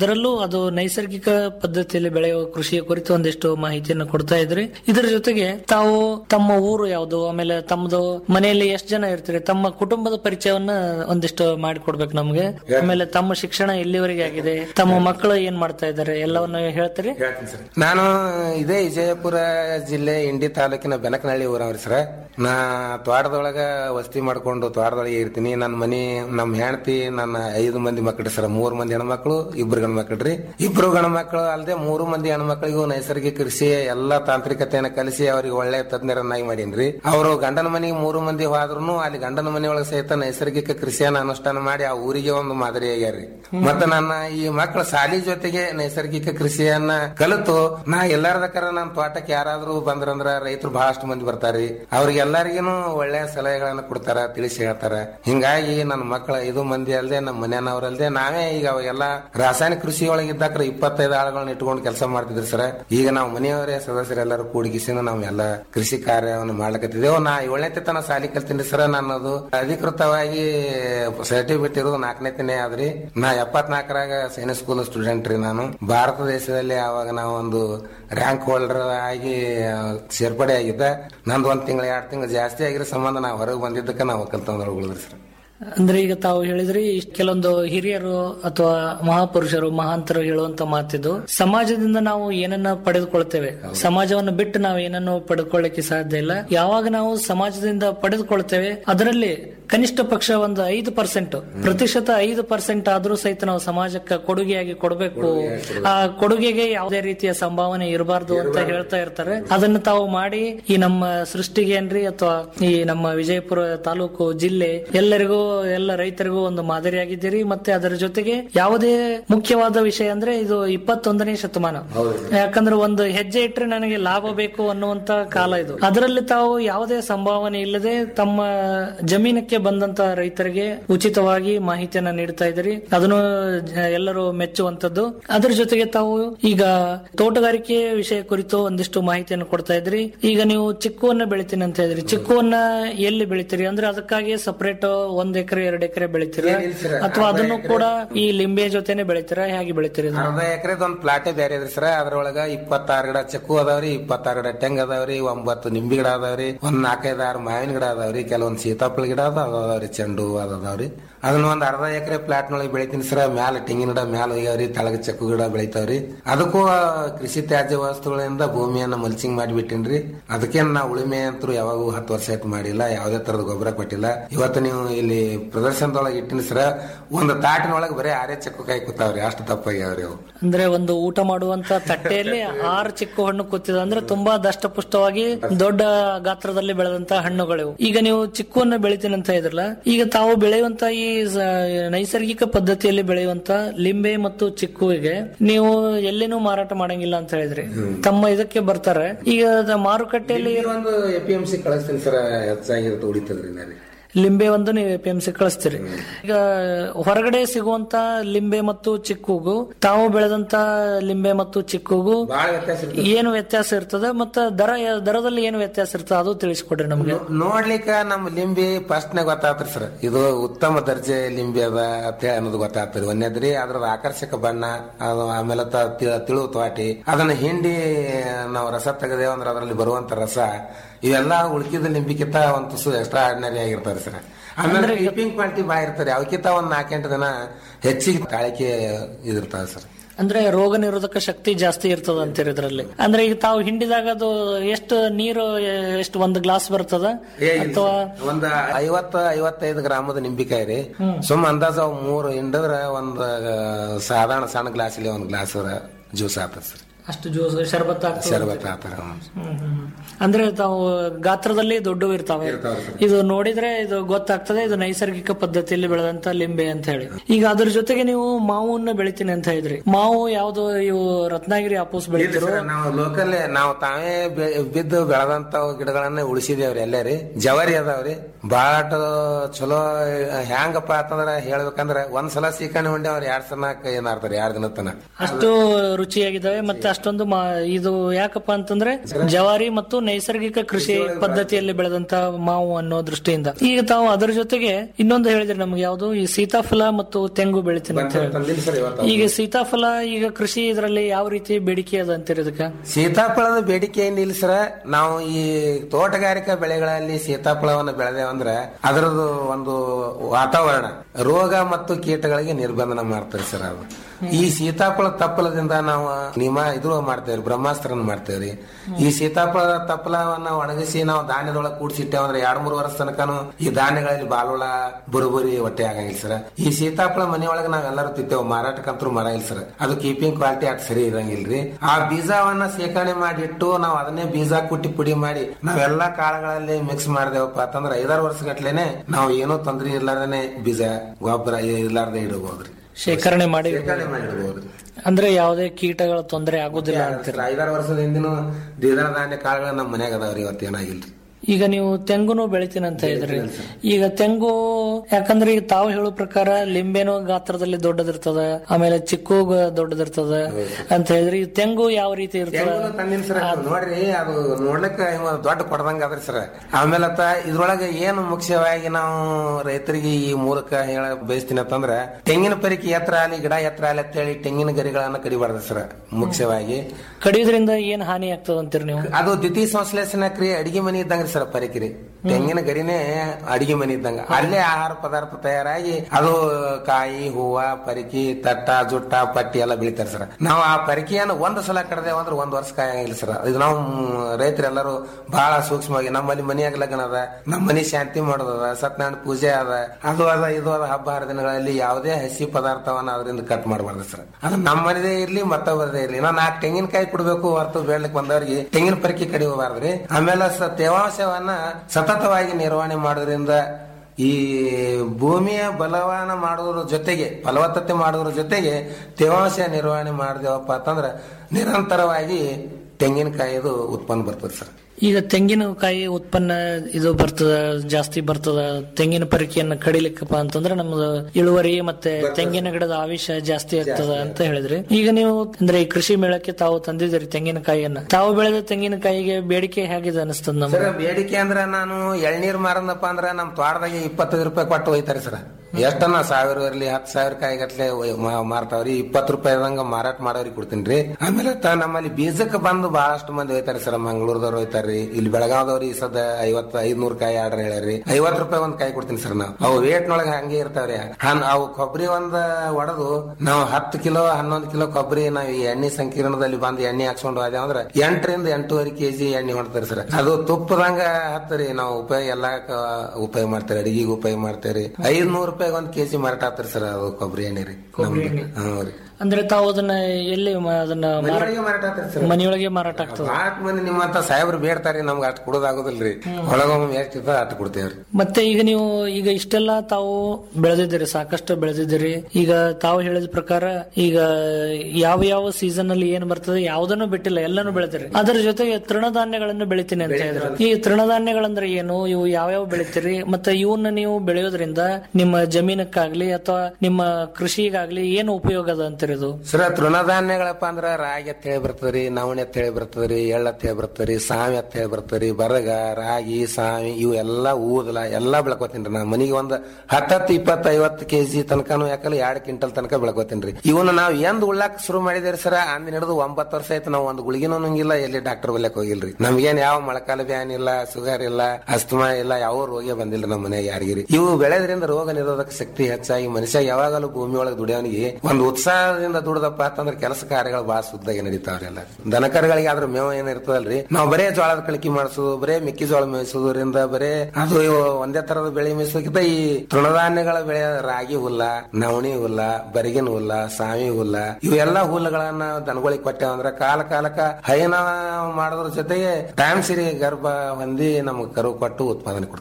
ಅದರಲ್ಲೂ ಅದು ನೈಸರ್ಗಿಕ ಪದ್ಧತಿಯಲ್ಲಿ ಬೆಳೆಯುವ ಕೃಷಿಯ ಕುರಿತು ಒಂದಿಷ್ಟು ಮಾಹಿತಿಯನ್ನು ಕೊಡ್ತಾ ಇದ್ರಿ ಇದರ ಜೊತೆಗೆ ತಾವು ತಮ್ಮ ಊರು ಯಾವುದು ಆಮೇಲೆ ತಮ್ಮದು ಮನೆಯಲ್ಲಿ ಎಷ್ಟು ಜನ ಇರ್ತೀರಿ ತಮ್ಮ ಕುಟುಂಬದ ಪರಿಚಯವನ್ನ ಒಂದಿಷ್ಟು ಮಾಡಿಕೊಡ್ಬೇಕು ನಮ್ಗೆ ಆಮೇಲೆ ತಮ್ಮ ಶಿಕ್ಷಣ ಎಲ್ಲಿವರೆಗೆ ಆಗಿದೆ ತಮ್ಮ ಮಕ್ಕಳು ಏನ್ ಮಾಡ್ತಾ ಇದ್ದಾರೆ ಎಲ್ಲವನ್ನ ಹೇಳ್ತೀರಿ ನಾನು ಇದೇ ವಿಜಯಪುರ ಜಿಲ್ಲೆ ಇಂಡಿ ತಾಲೂಕಿನ ಬೆನಕನಹಳ್ಳಿ ಊರವ್ರಿ ಸರ್ ನಾ ತೋಟದೊಳಗ ವಸ್ತಿ ಮಾಡ್ಕೊಂಡು ತೋಟದೊಳಗೆ ಇರ್ತೀನಿ ನನ್ನ ಮನಿ ನಮ್ಮ ಹೆಂಡತಿ ನನ್ನ ಐದು ಮಂದಿ ಮಕ್ಕಳು ಸರ್ ಮೂರ್ ಮಂದಿ ಹೆಣ್ಮಕ್ಳು ಇಬ್ರು ಗಂಡ್ ಮಕ್ಳ್ರಿ ಇಬ್ರು ಗಂಡ್ ಮಕ್ಕಳು ಅಲ್ಲದೆ ಮೂರು ಮಂದಿ ಹೆಣ್ಮಕ್ಳಿಗೂ ನೈಸರ್ಗಿಕ ಕೃಷಿ ಎಲ್ಲಾ ತಾಂತ್ರಿಕತೆಯನ್ನು ಕಲಿಸಿ ಅವ್ರಿಗೆ ಒಳ್ಳೆ ತಜ್ಞರನ್ನಾಗಿ ಮಾಡೀನ್ರಿ ಅವರು ಗಂಡನ ಮನೆಗೆ ಮೂರು ಮಂದಿ ಹೋದ್ರು ಅಲ್ಲಿ ಗಂಡನ ಮನೆಯೊಳಗೆ ಸಹಿತ ನೈಸರ್ಗಿಕ ಕೃಷಿಯನ್ನ ಅನುಷ್ಠಾನ ಮಾಡಿ ಆ ಊರಿಗೆ ಒಂದು ಮಾದರಿ ಆಗ್ಯಾರ್ರಿ ಮತ್ತೆ ನನ್ನ ಈ ಮಕ್ಕಳ ಶಾಲಿ ಜೊತೆಗೆ ನೈಸರ್ಗಿಕ ಕೃಷಿಯನ್ನ ಕಲಿತು ನಾ ಎಲ್ಲಾರ್ದಕ್ಕರ ನನ್ನ ತೋಟಕ್ಕೆ ಯಾರಾದ್ರೂ ಬಂದ್ರಂದ್ರ ರೈತರು ಬಹಳಷ್ಟು ಮಂದಿ ಬರ್ತಾರ್ರಿ ಅವ್ರಿಗೆ ಎಲ್ಲರಿಗೂ ಒಳ್ಳೆ ಸಲಹೆಗಳನ್ನ ಕೊಡ್ತಾರ ತಿಳಿಸಿ ಹೇಳ್ತಾರ ಹಿಂಗಾಗಿ ನನ್ನ ಮಕ್ಕಳ ಐದು ಮಂದಿ ಅಲ್ದೆ ನಮ್ಮ ಮನೆಯವ್ರಲ್ದೆ ನಾವೇ ಈಗ ಅವಾಗೆಲ್ಲ ರಾಸಾಯನಿಕ ಕೃಷಿ ಒಳಗೆ ಇದ್ದಾಕ್ರ ಇಪ್ಪತ್ತೈದು ಆಳುಗಳನ್ನ ಇಟ್ಕೊಂಡು ಕೆಲಸ ಮಾಡ್ತಿದ್ರಿ ಸರ್ ಈಗ ನಾವು ಮನೆಯವರೇ ಸದಸ್ಯರೆಲ್ಲರೂ ಕೂಡಿಗಿಸಿನ ನಾವೆಲ್ಲ ಕೃಷಿ ಕಾರ್ಯವನ್ನು ಮಾಡ್ಲಕತ್ತಿದ್ದೇವೆ ನಾ ಏಳನೇ ತನ ಸಾಲಿ ಕಲ್ತೀನಿ ಸರ್ ನನ್ನದು ಅಧಿಕೃತವಾಗಿ ಸರ್ಟಿಫಿಕೇಟ್ ಇರೋದು ನಾಲ್ಕನೇ ತನೇ ಆದ್ರಿ ನಾ ಎಪ್ಪತ್ನಾಲ್ಕರಾಗ ಸೈನಿಕ್ ಸ್ಕೂಲ್ ಸ್ಟೂಡೆಂಟ್ ರೀ ನಾನು ಭಾರತ ದೇಶದಲ್ಲಿ ಅವಾಗ ನಾವು ಒಂದು ರ್ಯಾಂಕ್ ಹೋಲ್ಡರ್ ಆಗಿ ಆ, ಸೇರ್ಪಡೆ ಆಗಿದ್ದ ನಂದು ಒಂದ್ ತಿಂಗಳ ಎರಡು ತಿಂಗಳು ಜಾಸ್ತಿ ಆಗಿರೋ ಸಂಬಂಧ ನಾವು ಹೊರಗೆ ಬಂದಿದ್ದಕ್ಕೆ ನಾವು ಒಕ್ಕಲ್ತನದೊಳಗೆ ಉಳಿದ್ರಿ ಸರ್ ಅಂದ್ರೆ ಈಗ ತಾವು ಹೇಳಿದ್ರಿ ಇಷ್ಟ್ ಕೆಲವೊಂದು ಹಿರಿಯರು ಅಥವಾ ಮಹಾಪುರುಷರು ಮಹಾಂತರು ಹೇಳುವಂತ ಮಾತಿದ್ದು ಸಮಾಜದಿಂದ ನಾವು ಏನನ್ನ ಪಡೆದುಕೊಳ್ತೇವೆ ಸಮಾಜವನ್ನು ಬಿಟ್ಟು ನಾವು ಏನನ್ನು ಪಡೆದುಕೊಳ್ಳಿಕ್ಕೆ ಸಾಧ್ಯ ಇಲ್ಲ ಯಾವಾಗ ನಾವು ಸಮಾಜದಿಂದ ಪಡೆದುಕೊಳ್ತೇವೆ ಅದರಲ್ಲಿ ಕನಿಷ್ಠ ಪಕ್ಷ ಒಂದು ಐದು ಪರ್ಸೆಂಟ್ ಪ್ರತಿಶತ ಐದು ಪರ್ಸೆಂಟ್ ಆದ್ರೂ ಸಹಿತ ನಾವು ಸಮಾಜಕ್ಕೆ ಕೊಡುಗೆಯಾಗಿ ಕೊಡಬೇಕು ಆ ಕೊಡುಗೆಗೆ ಯಾವುದೇ ರೀತಿಯ ಸಂಭಾವನೆ ಇರಬಾರ್ದು ಅಂತ ಹೇಳ್ತಾ ಇರ್ತಾರೆ ಅದನ್ನ ತಾವು ಮಾಡಿ ಈ ನಮ್ಮ ಸೃಷ್ಟಿಗೆ ಏನ್ರಿ ಅಥವಾ ಈ ನಮ್ಮ ವಿಜಯಪುರ ತಾಲೂಕು ಜಿಲ್ಲೆ ಎಲ್ಲರಿಗೂ ಎಲ್ಲ ರೈತರಿಗೂ ಒಂದು ಮಾದರಿಯಾಗಿದ್ದೀರಿ ಮತ್ತೆ ಅದರ ಜೊತೆಗೆ ಯಾವುದೇ ಮುಖ್ಯವಾದ ವಿಷಯ ಅಂದ್ರೆ ಇದು ಇಪ್ಪತ್ತೊಂದನೇ ಶತಮಾನ ಯಾಕಂದ್ರೆ ಒಂದು ಹೆಜ್ಜೆ ಇಟ್ರೆ ನನಗೆ ಲಾಭ ಬೇಕು ಅನ್ನುವಂತ ಕಾಲ ಇದು ಅದರಲ್ಲಿ ತಾವು ಯಾವುದೇ ಸಂಭಾವನೆ ಇಲ್ಲದೆ ತಮ್ಮ ಜಮೀನಕ್ಕೆ ಬಂದಂತ ರೈತರಿಗೆ ಉಚಿತವಾಗಿ ಮಾಹಿತಿಯನ್ನ ನೀಡ್ತಾ ಇದ್ದೀರಿ ಅದನ್ನು ಜ- ಎಲ್ಲರೂ ಮೆಚ್ಚುವಂತದ್ದು ಅದರ ಜೊತೆಗೆ ತಾವು ಈಗ ತೋಟಗಾರಿಕೆ ವಿಷಯ ಕುರಿತು ಒಂದಿಷ್ಟು ಮಾಹಿತಿಯನ್ನು ಕೊಡ್ತಾ ಇದ್ರಿ ಈಗ ನೀವು ಚಿಕ್ಕುವನ್ನ ಬೆಳಿತೀನಿ ಅಂತ ಇದ್ರಿ ಚಿಕ್ಕುವನ್ನ ಎಲ್ಲಿ ಬೆಳಿತೀರಿ ಅಂದ್ರೆ ಅದಕ್ಕಾಗಿ ಸಪರೇಟ್ ಒಂದ್ ಎಕರೆ ಎರಡು ಎಕರೆ ಬೆಳಿತೀರಾ ಅಥವಾ ಅದನ್ನು ಕೂಡ ಈ ಲಿಂಬೆ ಜೊತೆನೆ ಬೆಳಿತೀರಾ ಹೇಗೆ ಬೆಳಿತೀರಿ ಇದನ್ನ? ಅರ್ಧ ಎಕರೆದ ಒಂದ್ ಪ್ಲಾಟೇ ಬೇರೆ ಇದ್ರಿ ಸರ್ ಅದ್ರೊಳಗ ಇಪ್ಪತ್ತಾರು ಗಿಡ ಚಕ್ಕು ಅದಾವ್ರಿ ಇಪ್ಪತ್ತಾರು ಗಿಡ ತೆಂಗ್ ಅದಾವ್ರಿ ಒಂಬತ್ತು ನಿಂಬಿ ಗಿಡ ಅದಾವ್ರಿ ಒಂದ್ ನಾಲ್ಕೈದು ಆರು ಮಾವಿನ ಗಿಡ ಅದಾವ್ರಿ ಕೆಲವೊಂದ್ ಸೀತಾಫಲ ಗಿಡ ಅದ ಅದಾವ್ರಿ ಚೆಂಡು ಹೂವ್ ಅದ್ ಅದಾವ್ರಿ ಅದನ್ನ ಒಂದ್ ಅರ್ಧ ಎಕರೆ ಪ್ಲಾಟ್ ನೊಳಗೆ ಬೆಳಿತೀನಿ ಸರ್ ಮ್ಯಾಲ ತೆಂಗಿನ ಗಿಡ ಮ್ಯಾಲ ಒಯ್ಯಾವ್ರಿ ತಳಗ ಚಕ್ಕು ಗಿಡ ಬೆಳಿತಾವ್ರಿ ಅದಕ್ಕೂ ಆ, ಕೃಷಿ ತ್ಯಾಜ್ಯ ವಸ್ತುಗಳಿಂದ ಭೂಮಿಯನ್ನ ಮಲ್ಚಿಂಗ್ ಮಾಡಿಬಿಟ್ಟಿನ್ರಿ ಅದಕ್ಕೇನ್ ನಾ ಉಳುಮೆ ಅಂತೂ ಯಾವಾಗೂ ಹತ್ತು ವರ್ಷ ಆಯ್ತು ಮಾಡಿಲ್ಲ ಯಾವುದೇ ತರದ ಗೊಬ್ಬರ ಕೊಟ್ಟಿಲ್ಲ ಇವತ್ತು ನೀವು ಇಲ್ಲಿ ಪ್ರದರ್ಶನದೊಳಗೆ ಇಟ್ಟಿನ ಸರ ಒಂದು ತಾಟಿನೊಳಗೆ ಬರೀ ಆರೇ ಚಕ್ಕು ಕಾಯಿ ಕೂತಾವ್ರಿ ಅಷ್ಟು ತಪ್ಪಾಗ್ಯಾವ್ರಿ ಅವು ಅಂದ್ರೆ ಒಂದು ಊಟ ಮಾಡುವಂತ ತಟ್ಟೆಯಲ್ಲಿ ಆರು ಚಿಕ್ಕ ಹಣ್ಣು ಕೂತಿದೆ ಅಂದ್ರೆ ತುಂಬಾ ದಷ್ಟಪುಷ್ಟವಾಗಿ ದೊಡ್ಡ ಗಾತ್ರದಲ್ಲಿ ಬೆಳೆದಂತ ಹಣ್ಣುಗಳಿವು ಈಗ ನೀವು ಚಿಕ್ಕುವನ್ನ ಬೆಳಿತೀನಿ ಅಂತ ಇದ್ರಲ್ಲ ಈಗ ತಾವು ಬೆಳೆಯುವಂತ ಈ ಸ- ನೈಸರ್ಗಿಕ ಪದ್ಧತಿಯಲ್ಲಿ ಬೆಳೆಯುವಂತ ಲಿಂಬೆ ಮತ್ತು ಚಿಕ್ಕುವಿಗೆ ನೀವು ಎಲ್ಲಿನೂ ಮಾರಾಟ ಮಾಡಂಗಿಲ್ಲ ಅಂತ ಹೇಳಿದ್ರಿ ತಮ್ಮ ಇದಕ್ಕೆ ಬರ್ತಾರೆ ಈಗ ಅದ ಮಾರುಕಟ್ಟೆಯಲ್ಲಿ ಒಂದು ಎಪಿಎಂಸಿ ಕಳಿಸ್ತೀನಿ ಸರ್ ಹೆಚ್ಚಾಗಿರುತ್ತೆ ಉಳಿತದ್ರಿ ನಾನು ಲಿಂಬೆ ಒಂದು ನೀವು ಎ ಪಿ ಎಂ ಸಿ ಕಳಿಸ್ತೀರಿ ಈಗ ಹೊರಗಡೆ ಸಿಗುವಂತ ಲಿಂಬೆ ಮತ್ತು ಚಿಕ್ಕುಗೂ ತಾವು ಬೆಳೆದಂತ ಲಿಂಬೆ ಮತ್ತು ಚಿಕ್ಕುಗೂ ಬಹಳ ವ್ಯತ್ಯಾಸ ಇರ್ತದೆ. ಏನು ವ್ಯತ್ಯಾಸ ಇರ್ತದೆ ಮತ್ತೆ ದರ ದರದಲ್ಲಿ ಏನು ವ್ಯತ್ಯಾಸ ಇರ್ತದೆ ಅದು ತಿಳಿಸ್ಕೊಡ್ರಿ ನಮ್ಗೆ ನೋಡ್ಲಿಕ್ಕ ನಮ್ಮ ಲಿಂಬಿ ಫಸ್ಟ್ ನಾಗ ಗೊತ್ತಾತ್ರಿ ಸರ್ ಇದು ಉತ್ತಮ ದರ್ಜೆ ಲಿಂಬಿ ಅದ ಅಂತ ಹೇಳಿ ಅನ್ನೋದು ಗೊತ್ತಾಗ್ತದೆ ಒಂದೇದ್ರಿ ಅದ್ರದ್ದು ಆಕರ್ಷಕ ಬಣ್ಣ ಅದು ಆಮೇಲೆ ತ- ತಿ- ತಿಳು ತ್ವಾಟಿ ಅದನ್ನ ಹಿಂಡಿ ನಾವು ರಸ ತೆಗೆದೇವ ಅಂದ್ರೆ ಅದರಲ್ಲಿ ಬರುವಂತ ರಸ ಇವೆಲ್ಲ ಉಳ್ಕಿದ ಲಿಂಬಿಕ್ಕಿಂತ ಒಂದು ತುಸು ಎಕ್ಸ್ಟ್ರಾ ಆರ್ಡಿನರಿ ಆಗಿರ್ತಾರೆ ಸರ್ ಆಮೇಲೆ ಕೀಪಿಂಗ್ ಕ್ವಾಲಿಟಿ ಬಾ ಇರ್ತಾರೆ ಅವಕ್ಕಿಂತ ಒಂದ್ ನಾಲ್ಕೆಂಟು ದಿನ ಹೆಚ್ಚಿಗೆ ತಾಳಿಕೆ ಇದಿರ್ತಾವೆ ಸರ್ ಅಂದ್ರೆ ರೋಗ ನಿರೋಧಕ ಶಕ್ತಿ ಜಾಸ್ತಿ ಇರ್ತದ ಅಂತೀರಿ ಇದ್ರಲ್ಲಿ ಅಂದ್ರೆ ಈಗ ತಾವು ಹಿಂಡಿದಾಗ ಅದು ಎಷ್ಟು ನೀರು ಎಷ್ಟು ಒಂದು ಗ್ಲಾಸ್ ಬರ್ತದ ಅಥವಾ ಒಂದ್ ಐವತ್ತ ಐವತ್ತೈದು ಗ್ರಾಮದ ನಿಂಬಿಕಾಯಿ ರೀ ಸುಮ್ ಅಂದಾಜ್ ಅವ್ ಮೂರು ಹಿಂಡಿದ್ರ ಒಂದ್ ಆ, ಸಾಧಾರಣ ಸಣ್ಣ ಗ್ಲಾಸ್ ಇಲ್ಲಿ ಒಂದ್ ಗ್ಲಾಸ್ ಜ್ಯೂಸ್ ಆತದ ಸರ್ ಅಷ್ಟು ಜ್ಯೂಸ್ ಶರ್ಬತ್ ಆಗ್ತದೆ ಶರ್ಬತ್ ಆತರ ಹ್ಮ್, ಹ್ಮ್, ಹ್ಮ್. ಅಂದ್ರೆ ತಾವು ಗಾತ್ರದಲ್ಲಿ ದೊಡ್ಡವು ಇರ್ತಾವೆ ಇದು ನೋಡಿದ್ರೆ ಇದು ಗೊತ್ತಾಗ್ತದೆ ಇದು ನೈಸರ್ಗಿಕ ಪದ್ಧತಿಯಲ್ಲಿ ಬೆಳೆದಂತ ಲಿಂಬೆ ಅಂತ ಹೇಳಿ ಈಗ ಅದ್ರ ಜೊತೆಗೆ ನೀವು ಮಾವನ್ನ ಬೆಳಿತೀನಿ ಅಂತ ಹೇಳಿದ್ರಿ ಮಾವು ಯಾವ್ದು ಇವು ರತ್ನಗಿರಿ ಅಪೂಸ್ ಬೆಳಿತಿರೋ ನಾವು ಲೋಕಲ್ ನಾವು ತಾವೇ ಬೆ- ಬಿದ್ದು ಬೆಳೆದಂತ ಗಿಡಗಳನ್ನ ಉಳಿಸಿದೇವ್ರಿ ಎಲ್ಲೇ ರೀ ಜವಾರಿ ಅದಾವ್ರಿ ಬಾಳಟ ಚಲೋ ಹ್ಯಾಂಗಪ್ಪ ಅಂತಂದ್ರ ಹೇಳ್ಬೇಕಂದ್ರ ಒಂದ್ ಸಲ ಸೀಕಣಿ ಹೊಂಡಿ ಅವ್ರ ಎರಡ್ ಸಲ ಏನಾರ್ತಾರೆ ಎರಡ್ ದಿನ ತನ ಅಷ್ಟು ರುಚಿಯಾಗಿದ್ದಾವೆ ಮತ್ತೆ ಅಷ್ಟೊಂದು ಮಾ- ಇದು ಯಾಕಪ್ಪ ಅಂತಂದ್ರೆ ಜವಾರಿ ಮತ್ತು ನೈಸರ್ಗಿಕ ಕೃಷಿ ಪದ್ಧತಿಯಲ್ಲಿ ಬೆಳೆದಂತ ಮಾವು ಅನ್ನೋ ದೃಷ್ಟಿಯಿಂದ ಈಗ ತಾವು ಅದರ ಜೊತೆಗೆ ಇನ್ನೊಂದು ಹೇಳಿದ್ರೆ ನಮ್ಗೆ ಯಾವುದು ಈ ಸೀತಾಫಲ ಮತ್ತು ತೆಂಗು ಬೆಳಿತೀನಿ ಅಂತ ಹೇಳಿ ಈಗ ಸೀತಾಫಲ ಈಗ ಕೃಷಿ ಇದರಲ್ಲಿ ಯಾವ ರೀತಿ ಬೇಡಿಕೆ ಅದ ಅಂತೀರಿ ಇದಕ್ಕೆ ಸೀತಾಫಲದ ಬೇಡಿಕೆ ಏನಿಲ್ಲ ಸರ ನಾವು ಈ ತೋಟಗಾರಿಕಾ ಬೆಳೆಗಳಲ್ಲಿ ಸೀತಾಫಲವನ್ನು ಬೆಳೆದೇವಂದ್ರೆ ಅದರದ್ದು ಒಂದು ವಾತಾವರಣ ರೋಗ ಮತ್ತು ಕೀಟಗಳಿಗೆ ನಿರ್ಬಂಧನ ಮಾಡ್ತಾರೆ ಸರ್ ಅದು ಈ ಸೀತಾಫಲ ತಪ್ಪಲದಿಂದ ನಾವು ನಿಮ ಇದು ಮಾಡ್ತೇವ್ರಿ ಬ್ರಹ್ಮಾಸ್ತ್ರನ ಮಾಡ್ತೇವ್ರಿ ಈ ಸೀತಾಫಲ ತಪ್ಪಲವನ್ನ ಒಣಗಿಸಿ ನಾವು ಧಾನ್ಯದೊಳಗೆ ಕೂಡಿಸಿಟ್ಟೇವೆ ಅಂದ್ರೆ ಎರಡ್ ಮೂರು ವರ್ಷ ತನಕನು ಈ ಧಾನ್ಯಗಳಲ್ಲಿ ಬಾಲುಳ ಬುರುಬುರಿ ಹೊಟ್ಟೆ ಆಗಂಗಿಲ್ಲ ಸರ್ ಈ ಸೀತಾಫಲ ಮನೆಯೊಳಗೆ ನಾವೆಲ್ಲರೂ ತಿತ್ತೇವೆ ಮಾರಾಟಕ್ಕಂತೂ ಮರ ಇಲ್ಲ ಸರ್ ಅದು ಕೀಪಿಂಗ್ ಕ್ವಾಲಿಟಿ ಅಷ್ಟು ಸರಿ ಇರಂಗಿಲ್ರಿ ಆ ಬೀಜವನ್ನ ಶೇಖರಣೆ ಮಾಡಿಟ್ಟು ನಾವು ಅದನ್ನೇ ಬೀಜ ಕುಟ್ಟಿ ಪುಡಿ ಮಾಡಿ ನಾವೆಲ್ಲಾ ಕಾಳುಗಳಲ್ಲಿ ಮಿಕ್ಸ್ ಮಾಡಿದೆವಪ್ಪ ಅಂತಂದ್ರೆ ಐದಾರು ವರ್ಷಗಟ್ಲೆನೆ ನಾವು ಏನೋ ತೊಂದರೆ ಇರ್ಲಾರ್ದೇನೆ ಬೀಜ ಗೊಬ್ಬರ ಇರ್ಲಾರ್ದೆ ಇಡಬಹುದ್ರಿ ಶೇಖರಣೆ ಮಾಡಿ ಶೇಖರಣೆ ಮಾಡಿ ಇಡಬಹುದು ಅಂದ್ರೆ ಯಾವುದೇ ಕೀಟಗಳ ತೊಂದರೆ ಆಗುದಿಲ್ಲ ಅಂತೀರಿ ಐದಾರು ವರ್ಷದ ಹಿಂದಿನ ದ್ವಿದಳ ಧಾನ್ಯ ಕಾಳುಗಳು ನಮ್ಮ ಮನ್ಯಾಗ ಅದಾವ್ರಿ ಇವತ್ತು ಏನಾಗಿಲ್ರಿ ಈಗ ನೀವು ತೆಂಗುನು ಬೆಳಿತೀನಿ ಅಂತ ಇದ್ರಿ ಈಗ ತೆಂಗು ಯಾಕಂದ್ರೆ ಈಗ ತಾವು ಹೇಳೋ ಪ್ರಕಾರ ಲಿಂಬೆನೂ ಗಾತ್ರದಲ್ಲಿ ದೊಡ್ಡದಿರ್ತದ ಆಮೇಲೆ ಚಿಕ್ಕು ಗ- ದೊಡ್ಡದಿರ್ತದ ಅಂತ ಹೇಳಿದ್ರಿ ಈ ತೆಂಗು ಯಾವ ರೀತಿ ಇರ್ತದ ತೆಂಗುನು ತಂದಿನ ಸರ್ ನೋಡ್ರಿ ಅದು ನೋಡ್ಲಿಕ್ಕ ಇವ ದೊಡ್ಡ ಕೊಡದಂಗ ಅದ್ರಿ ಸರ್ ಆಮೇಲೆ ಅತ್ತ ಇದ್ರೊಳಗೆ ಏನು ಮುಖ್ಯವಾಗಿ ನಾವು ರೈತರಿಗೆ ಈ ಮೂಲಕ ಹೇಳ ಬಯಸ್ತೀನಿ ಅಂತಂದ್ರ ತೆಂಗಿನ ಪರಿಕೆ ಎತ್ತರ ಆಗಲಿ ಗಿಡ ಎತ್ತರ ಆಗಲಿ ಅಂತ ಹೇಳಿ ತೆಂಗಿನ ಗರಿಗಳನ್ನ ಕಡಿಬಾರ್ದು ಸರ್ ಮುಖ್ಯವಾಗಿ ಕಡಿಯೋದ್ರಿಂದ ಏನ್ ಹಾನಿ ಆಗ್ತದ ಅಂತೀರಿ ನೀವು ಅದು ದ್ವಿತೀಯ ಸಂಶ್ಲೇಷಣಾ ಕ್ರಿಯೆ ಅಡಿಗೆ ಮನೆ ಇದ್ದಂಗ್ರಿ ಸರ್ ಪರಿಕಿರಿ ತೆಂಗಿನ ಗರಿನೇ ಅಡಿಗೆ ಮನೆ ಇದ್ದಂಗ ಅಲ್ಲೇ ಆಹಾರ ಪದಾರ್ಥ ತಯಾರಾಗಿ ಅದು ಕಾಯಿ ಹೂವ ಪರಿಕಿ ತಟ್ಟ ಜುಟ್ಟ ಪಟ್ಟಿ ಎಲ್ಲ ಬೆಳಿತಾರೆ ಸರ್ ನಾವು ಆ ಪರಿಕಿಯನ್ನು ಒಂದು ಸಲ ಕಡ್ದೇವ ಅಂದ್ರೆ ಒಂದ್ ವರ್ಷ ಕಾಯಂಗಿಲ್ಲ ಸರ್ ಇದು ನಾವು ರೈತರೆಲ್ಲರೂ ಬಹಳ ಸೂಕ್ಷ್ಮವಾಗಿ ನಮ್ಮಲ್ಲಿ ಮನೆಯಾಗ ಲಗ್ನ ಅದ ನಮ್ಮ ಮನೆ ಶಾಂತಿ ಮಾಡೋದದ ಸತ್ಯನಾರಾಯಣ ಪೂಜೆ ಅದ ಅದು ಅದ ಇದು ಅದ ಹಬ್ಬ ಹರಿದಿನಗಳಲ್ಲಿ ಯಾವುದೇ ಹಸಿ ಪದಾರ್ಥವನ್ನ ಅದರಿಂದ ಕಟ್ ಮಾಡಬಾರ್ದು ಸರ್ ಅದು ನಮ್ಮ ಮನೆದೇ ಇರ್ಲಿ ಮತ್ತೊಬ್ಬರದೇ ಇರ್ಲಿ ನಾವು ನಾಲ್ಕು ತೆಂಗಿನಕಾಯಿ ಕೊಡ್ಬೇಕು ಹೊರತು ಬೇಡ್ಲಿಕ್ಕೆ ಬಂದವರಿಗೆ ತೆಂಗಿನ ಪರಿಕೆ ಕಡಿಬಾರ್ದ್ರಿ ಆಮೇಲೆ ಸ ತೇವಾಂಶವನ್ನ ಸತತವಾಗಿ ನಿರ್ವಹಣೆ ಮಾಡೋದ್ರಿಂದ ಈ ಭೂಮಿಯ ಬಲವಾನ ಮಾಡೋದ್ರ ಜೊತೆಗೆ ಫಲವತ್ತತೆ ಮಾಡೋದ್ರ ಜೊತೆಗೆ ತೇವಾಂಶ ನಿರ್ವಹಣೆ ಮಾಡಿದೆವಪ್ಪ ಅಂತಂದ್ರ ನಿರಂತರವಾಗಿ ತೆಂಗಿನಕಾಯಿದು ಉತ್ಪನ್ನ ಬರ್ತದೆ ಸರ್ ಈಗ ತೆಂಗಿನಕಾಯಿ ಉತ್ಪನ್ನ ಇದು ಬರ್ತದ ಜಾಸ್ತಿ ಬರ್ತದ ತೆಂಗಿನ ಪರಿಕೆಯನ್ನ ಕಡಿಲಿಕ್ಕಪ್ಪ ಅಂತಂದ್ರೆ ನಮ್ದು ಇಳುವರಿ ಮತ್ತೆ ತೆಂಗಿನ ಗಿಡದ ಆವಿಷ ಜಾಸ್ತಿ ಆಗ್ತದ ಅಂತ ಹೇಳಿದ್ರಿ ಈಗ ನೀವು ಅಂದ್ರೆ ಈ ಕೃಷಿ ಮೇಳಕ್ಕೆ ತಾವು ತಂದಿದ್ದೀರಿ ತೆಂಗಿನಕಾಯಿಯನ್ನ ತಾವು ಬೆಳೆದ ತೆಂಗಿನಕಾಯಿಗೆ ಬೇಡಿಕೆ ಹೇಗಿದೆ ಅನಿಸ್ತದ ನಮ್ಗೆ ಸರ್ ಬೇಡಿಕೆ ಅಂದ್ರ ನಾನು ಎಳ್ನೀರ್ ಮಾರಂದಪ್ಪ ಅಂದ್ರ ನಮ್ ತೋಟದಾಗೆ ಇಪ್ಪತ್ತೈದು ರೂಪಾಯಿ ಕೊಟ್ಟು ಹೋಯ್ತಾರೆ ಸರ್ ಎಷ್ಟನ್ನ ಸಾವಿರ ಇರ್ಲಿ ಹತ್ತು ಸಾವಿರ ಕಾಯಿ ಗಟ್ಲೆ ಮಾರ್ತಾವ್ರಿ ಇಪ್ಪತ್ತು ರೂಪಾಯಿದಂಗ ಮಾರಾಟ ಮಾಡೋರಿಗೆ ಕೊಡ್ತೀನಿ ಆಮೇಲೆ ತ ನಮ್ಮಲ್ಲಿ ಬೀಜಕ್ಕೆ ಬಂದು ಬಹಳಷ್ಟು ಮಂದಿ ಹೋಯ್ತಾರೆ ಸರ್ ಮಂಗಳೂರದವ್ರು ಹೋಯ್ತಾರ್ರಿ ಇಲ್ಲಿ ಬೆಳಗಾವದವ್ರು ಈ ಸದ ಐವತ್ತು ಐದ್ನೂರ್ ಕಾಯಿ ಆರ್ಡರ್ ಹೇಳ್ಯಾರಿ ಐವತ್ತು ರೂಪಾಯಿ ಒಂದ್ ಕಾಯಿ ಕೊಡ್ತೀನಿ ಸರ್ ನಾವು ಅವು ವೇಟ್ ನೊಳಗೆ ಹಂಗೆ ಇರ್ತಾವ್ರಿ ಹನ್ ಅವು ಕೊಬ್ಬರಿ ಒಂದ್ ಒಡೆದು ನಾವು ಹತ್ತು ಕಿಲೋ ಹನ್ನೊಂದು ಕಿಲೋ ಕೊಬ್ಬರಿ ನಾವು ಈ ಎಣ್ಣೆ ಸಂಕೀರ್ಣದಲ್ಲಿ ಬಂದು ಎಣ್ಣೆ ಹಾಕ್ಸ್ಕೊಂಡು ಹೋದೆ ಅಂದ್ರೆ ಎಂಟರಿಂದ ಎಂಟೂವರೆ ಕೆಜಿ ಎಣ್ಣೆ ಹೊಡ್ತಾರೆ ಸರ್ ಅದು ತುಪ್ಪದಂಗ ಹತ್ತರಿ ನಾವು ಉಪಯೋಗ ಎಲ್ಲಾ ಕ- ಉಪಯೋಗ ಮಾಡ್ತೇವೆ ಅಡಿಗೆಗೆ ಉಪಯೋಗ ಮಾಡ್ತೇವ್ರಿ ಐದ್ನೂರು ರೂಪಾಯಿ ಒಂದ್ ಕೆಜಿ ಮಾರಾಟ ಆಗ್ತಾರೆ ಸರ್ ಅದು ಕೊಬ್ಬರಿ ಎಣ್ಣೆ ರೀ ನಮ್ದು ಹ್ಞೂ ರೀ ಅಂದ್ರೆ ತಾವು ಅದನ್ನ ಎಲ್ಲಿ ಮ- ಅದನ್ನ ಮಾರಾಟ- ಮನೆಯೊಳಗೆ ಮಾರಾಟ ಆಗ್ತದೆ ಸರ್ ಮನೆಯೊಳಗೆ ಮಾರಾಟ ಆಗ್ತದ ನಾಲ್ಕು ಮಂದಿ ನಿಮ್ಮಂತ ಸಾಹೇಬ್ರು ಬೇಡ್ತಾರೆ ನಮ್ಗೆ ಅಷ್ಟು ಕೊಡೋದಾಗೋದಿಲ್ರಿ ಒಳಗೊಮ್ಮೆ ಎಷ್ಟು ಇರ್ತದೆ ಅಷ್ಟು ಕೊಡ್ತೇವ್ರಿ ಮತ್ತೆ ಈಗ ನೀವು ಈಗ ಇಷ್ಟೆಲ್ಲ ತಾವು ಬೆಳೆದಿದ್ದೀರಿ ಸಾಕಷ್ಟು ಬೆಳೆದಿದ್ದೀರಿ ಈಗ ತಾವು ಹೇಳಿದ ಪ್ರಕಾರ ಈಗ ಯಾವ ಯಾವ ಸೀಸನ್ ಅಲ್ಲಿ ಏನ್ ಬರ್ತದೆ ಯಾವ್ದನ್ನು ಬಿಟ್ಟಿಲ್ಲ ಎಲ್ಲಾನು ಬೆಳಿತೀರಿ ಅದರ ಜೊತೆಗೆ ತೃಣಧಾನ್ಯಗಳನ್ನು ಬೆಳಿತೀನಿ ಅಂತ ಹೇಳಿದ್ರು ಈ ತೃಣಧಾನ್ಯಗಳಂದ್ರೆ ಏನು ಇವು ಯಾವ್ಯಾವ ಬೆಳಿತೀರಿ ಮತ್ತೆ ಇವನ್ನ ನೀವು ಬೆಳೆಯೋದ್ರಿಂದ ನಿಮ್ಮ ಜಮೀನಕ್ಕಾಗ್ಲಿ ಅಥವಾ ನಿಮ್ಮ ಕೃಷಿಗಾಗ್ಲಿ ಏನು ಉಪಯೋಗ ಅದ ಅಂತೀರಿ ಇದು ಸರ ತೃಣಧಾನ್ಯಗಳಪ್ಪ ಅಂದ್ರ ರಾಗಿ ಅಂತ ಹೇಳಿ ಬರ್ತದ್ರಿ ನವಣೆ ಅಂತ ಹೇಳಿ ಬರ್ತದ್ರಿ ಎಳ್ಳ ಅಂತ ಹೇಳಿ ಬರ್ತದ್ರಿ ಸಾವಿ ಅಂತ ಹೇಳಿ ಬರ್ತದ್ರಿ ಬರಗ ರಾಗಿ ಸಾವಿ ಇವು ಎಲ್ಲಾ ಊದಲ ಎಲ್ಲಾ ಬೆಳ್ಕೊತೀನಿ ನಾ ಮನಿಗೆ ಒಂದ್ ಹತ್ತತ್ತು ಇಪ್ಪತ್ತು ಐವತ್ತು ಕೆಜಿ ತನಕನು ಯಾಕಲ್ಲ ಎರಡ್ ಕ್ವಿಂಟಲ್ ತನಕ ಬೆಳ್ಕೊತೀನಿ ಇವನ್ನ ನಾವ್ ಎಂದ್ ಉಳ್ಳಾಕ್ ಶುರು ಮಾಡಿದೇರಿ ಸರ ಅಂದ್ ಹಿಡಿದು ಒಂಬತ್ತು ವರ್ಷ ಆಯ್ತು ನಾವು ಒಂದ್ ಗುಳಿಗಿನೂ ನುಂಗಿಲ್ಲ ಎಲ್ಲಿ ಡಾಕ್ಟರ್ ಬಲ್ಯಕ್ ಹೋಗಿಲ್ರಿ ನಮ್ಗೇನ್ ಯಾವ ಮೊಳಕಾಲ ಬ್ಯಾನ್ ಇಲ್ಲ ಶುಗರ್ ಇಲ್ಲ ಅಸ್ತಮಾ ಇಲ್ಲ ಯಾವ ರೋಗ ಬಂದಿಲ್ಲ ನಮ್ಮ ಮನೆಗೆ ಯಾರಿಗಿರಿ ಇವು ಬೆಳೆದ್ರಿಂದ ರೋಗ ನಿರೋಧಕ ಶಕ್ತಿ ಹೆಚ್ಚಾಗಿ ಮನುಷ್ಯ ಯಾವಾಗಲೂ ಭೂಮಿ ಒಳಗೆ ದುಡಿಯೋನಿಗೆ ಒಂದು ಉತ್ಸಾಹದಿಂದ ದುಡ್ದಪ್ಪ ಅಂತಂದ್ರೆ ಕೆಲಸ ಕಾರ್ಯಗಳು ಬಹಳ ಶುದ್ಧಾಗಿ ನಡೀತಾವ್ರಿ ಎಲ್ಲ ದನಕರುಗಳಿಗೆ ಆದ್ರ ಮೇವ ಏನ್ ಇರ್ತದಲ್ರಿ ನಾವು ಬರೇ ಜೋಳದ ಕಳಕಿ ಮಾಡಿಸೋದು ಬರೇ ಮೆಕ್ಕೆಜೋಳ ಮೇಯಿಸೋದ್ರಿಂದ ಬರೇ ಅದು ಇವು ಒಂದೇ ತರದ ಬೆಳೆ ಮೇಯಿಸೋಕ್ಕಿಂತ ಈ ತೃಣಧಾನ್ಯಗಳ ಬೆಳೆ ರಾಗಿ ಹುಲ್ಲ ನವಣಿ ಹುಲ್ಲ ಬರಿಗಿನ ಹುಲ್ಲ ಸಾವಿ ಹುಲ್ಲ ಇವೆಲ್ಲ ಹುಲ್ಲುಗಳನ್ನ ದನಗಳಿಗೆ ಕೊಟ್ಟೆವ ಅಂದ್ರೆ ಕಾಲ ಕಾಲಕ್ಕ ಹೈನ ಮಾಡೋದ್ರ ಜೊತೆಗೆ ಟೈಮ್ ಸಿರಿ ಗರ್ಭ ಹೊಂದಿ ನಮ್ಗೆ ಕರು ಕೊಟ್ಟು ಉತ್ಪಾದನೆ ಕೊಡ್ತಾವ್ರಿ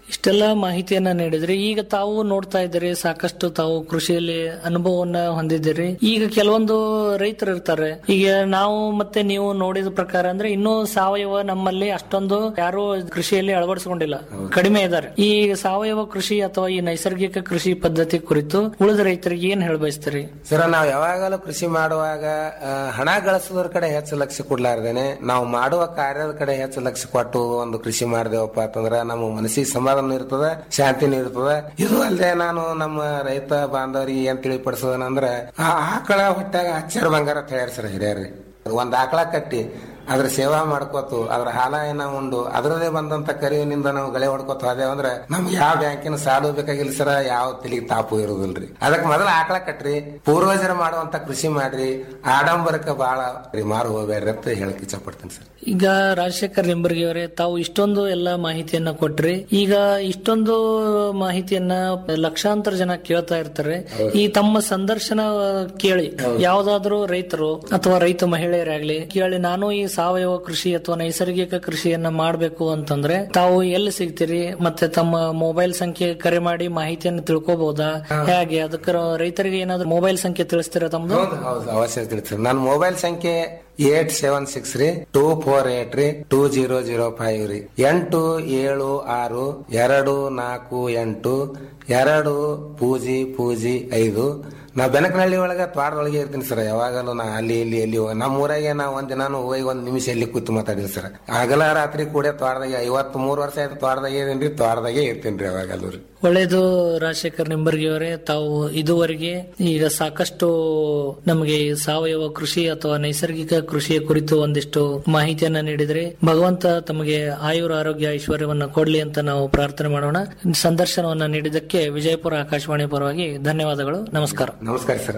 ಇಷ್ಟೆಲ್ಲ ಮಾಹಿತಿಯನ್ನ ನೀಡಿದ್ರಿ ಈಗ ತಾವು ನೋಡ್ತಾ ಇದ್ದೀರಿ ಸಾಕಷ್ಟು ತಾವು ಕೃಷಿಯಲ್ಲಿ ಅನುಭವವನ್ನ ಹೊಂದಿದ್ದೀರಿ ಈಗ ಕೆಲವೊಂದು ರೈತರು ಇರ್ತಾರೆ ಈಗ ನಾವು ಮತ್ತೆ ನೀವು ನೋಡಿದ ಪ್ರಕಾರ ಅಂದ್ರೆ ಇನ್ನೂ ಸಾವಯವ ನಮ್ಮಲ್ಲಿ ಅಷ್ಟೊಂದು ಯಾರು ಕೃಷಿಯಲ್ಲಿ ಅಳವಡಿಸಿಕೊಂಡಿಲ್ಲ ಕಡಿಮೆ ಇದ್ದಾರೆ ಈ ಸಾವಯವ ಕೃಷಿ ಅಥವಾ ಈ ನೈಸರ್ಗಿಕ ಕೃಷಿ ಪದ್ಧತಿ ಕುರಿತು ಉಳಿದ ರೈತರಿಗೆ ಏನ್ ಹೇಳ ಬಯಸ್ತೀರಿ ಸರ ನಾವು ಯಾವಾಗಲೂ ಕೃಷಿ ಮಾಡುವಾಗ ಆ, ಹಣ ಗಳಿಸೋದ್ರ ಕಡೆ ಹೆಚ್ಚು ಲಕ್ಷ್ಯ ಕೊಡ್ಲಾರ್ದೇನೆ ನಾವು ಮಾಡುವ ಕಾರ್ಯದ ಕಡೆ ಹೆಚ್ಚು ಲಕ್ಷ್ಯ ಕೊಟ್ಟು ಒಂದು ಕೃಷಿ ಮಾಡಿದೆವಪ್ಪ ಅಂತಂದ್ರ ನಮ್ಮ ಮನಸ್ಸಿಗೆ ಸಮಾಧಾನ ಇರ್ತದ ಶಾಂತಿನೂ ಇರ್ತದ ಇದು ಅಲ್ಲದೆ ನಾನು ನಮ್ಮ ರೈತ ಬಾಂಧವರಿಗೆ ಏನ್ ತಿಳಿಪಡಿಸೋದಂದ್ರ ಆ ಆಕಳ ಹೊಟ್ಟಾಗ ಅಚ್ಚರ ಬಂಗಾರ ಅಂತ ಹೇಳ್ಯಾರ ಸರ್ ಹಿರಿಯರ್ರಿ ಒಂದ್ ಆಕಳ ಕಟ್ಟಿ ಅದ್ರ ಸೇವಾ ಮಾಡ್ಕೋತು ಅದ್ರ ಹಾಲ ಏನ ಉಂಡು ಅದರದೇ ಬಂದಂತ ಕರಿವಿನಿಂದ ನಾವು ಗಳೆ ಹೊಡ್ಕೋತ ಹೋದೇವ್ ಅಂದ್ರೆ ನಮ್ಗೆ ಯಾವ ಬ್ಯಾಂಕಿನ ಸಾಲು ಬೇಕಾಗಿಲ್ಲ ಸರ ಯಾವ ತಲೆಗೆ ತಾಪು ಇರುದಿಲ್ರಿ ಅದಕ್ಕೆ ಮೊದಲ ಆಕಳ ಕಟ್ರಿ ಪೂರ್ವಜರು ಮಾಡುವಂತ ಕೃಷಿ ಮಾಡ್ರಿ ಆಡಂಬರಕ್ಕೆ ಬಹಳ ಮಾರು ಹೋಗ್ಬೇಡ್ರಿ ಅಂತ ಹೇಳಕ್ ಇಚ್ಛಪಡ್ತೀನಿ ಸರ್ ಈಗ ರಾಜಶೇಖರ್ ನಿಂಬರ್ಗಿ ಅವರೇ ತಾವು ಇಷ್ಟೊಂದು ಎಲ್ಲ ಮಾಹಿತಿಯನ್ನ ಕೊಟ್ರಿ ಈಗ ಇಷ್ಟೊಂದು ಮಾಹಿತಿಯನ್ನ ಲಕ್ಷಾಂತರ ಜನ ಕೇಳ್ತಾ ಇರ್ತಾರೆ ಈ ತಮ್ಮ ಸಂದರ್ಶನ ಕೇಳಿ ಯಾವ್ದಾದ್ರು ರೈತರು ಅಥವಾ ರೈತ ಮಹಿಳೆಯರಾಗ್ಲಿ ಕೇಳಿ ನಾನು ಈ ಸಾವಯವ ಕೃಷಿ ಅಥವಾ ನೈಸರ್ಗಿಕ ಕೃಷಿಯನ್ನ ಮಾಡ್ಬೇಕು ಅಂತಂದ್ರೆ ತಾವು ಎಲ್ಲಿ ಸಿಗ್ತೀರಿ ಮತ್ತೆ ತಮ್ಮ ಮೊಬೈಲ್ ಸಂಖ್ಯೆ ಕರೆ ಮಾಡಿ ಮಾಹಿತಿಯನ್ನು ತಿಳ್ಕೊಬಹುದಾ ಹೇಗೆ ಅದಕ್ಕೆ ರೈತರಿಗೆ ಏನಾದ್ರು ಮೊಬೈಲ್ ಸಂಖ್ಯೆ ತಿಳಿಸ್ತೀರಾ ತಮ್ದು ಹೌದು ಹೌದು ಅವಶ್ಯ ತಿಳಿಸ್ರಿ ನನ್ನ ಮೊಬೈಲ್ ಸಂಖ್ಯೆ eight seven six three two four eight three two zero zero five three ಎಂಟು ಏಳು ಆರು ಎರಡು ನಾಲ್ಕು ಎಂಟು ಎರಡು ಪೂಜಿ ಪೂಜಿ ಐದು ನಾ ಬೆನಕನಹಳ್ಳಿ ಒಳಗ ತ್ವಾಟದೊಳಗೆ ಇರ್ತೀನಿ ಸರ್ ಯಾವಾಗಲೂ ನಾ ಅಲ್ಲಿ ಇಲ್ಲಿ ಎಲ್ಲಿ ಹೋಗ ನಮ್ಮ ಊರಾಗೆ ನಾ ಒಂದ್ ದಿನಾನು ಹೋಗಿ ಒಂದ್ ನಿಮಿಷ ಎಲ್ಲಿ ಕೂತು ಮಾತಾಡಿನಿ ಸರ್ ಹಗಲ ರಾತ್ರಿ ಕೂಡ ತ್ವಾಟದಾಗೆ ಐವತ್ ಮೂರ್ ವರ್ಷ ಆಯ್ತು ತ್ವಾಟದಾಗೆ ಇದೀನಿ ತ್ವಾಟದಾಗೆ ಇರ್ತೀನಿ ರೀ ಯಾವಾಗಲೂ ರೀ ಒಳ್ಳೇದು ರಾಜಶೇಖರ್ ನಿಂಬರ್ಗಿ ಅವರೇ ತಾವು ಇದುವರೆಗೆ ಈಗ ಸಾಕಷ್ಟು ನಮಗೆ ಈ ಸಾವಯವ ಕೃಷಿ ಅಥವಾ ನೈಸರ್ಗಿಕ ಕೃಷಿಯ ಕುರಿತು ಒಂದಿಷ್ಟು ಮಾಹಿತಿಯನ್ನ ನೀಡಿದ್ರಿ ಭಗವಂತ ತಮಗೆ ಆಯುರ ಆರೋಗ್ಯ ಐಶ್ವರ್ಯವನ್ನ ಕೊಡ್ಲಿ ಅಂತ ನಾವು ಪ್ರಾರ್ಥನೆ ಮಾಡೋಣ ಸಂದರ್ಶನವನ್ನ ನೀಡಿದ್ದಕ್ಕೆ ವಿಜಯಪುರ ಆಕಾಶವಾಣಿ ಪರವಾಗಿ ಧನ್ಯವಾದಗಳು ನಮಸ್ಕಾರ ನಮಸ್ಕಾರ ಸರ್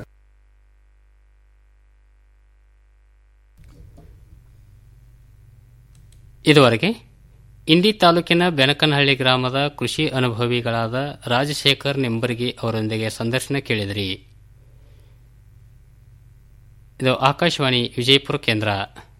ಇದುವರೆಗೆ ಇಂಡಿ ತಾಲೂಕಿನ ಬೆನಕನಹಳ್ಳಿ ಗ್ರಾಮದ ಕೃಷಿ ಅನುಭವಿಗಳಾದ ರಾಜಶೇಖರ್ ನಿಂಬರ್ಗಿ ಅವರೊಂದಿಗೆ ಸಂದರ್ಶನ ಕೇಳಿದಿರಿ ಇದು ಆಕಾಶವಾಣಿ ವಿಜಯಪುರ ಕೇಂದ್ರ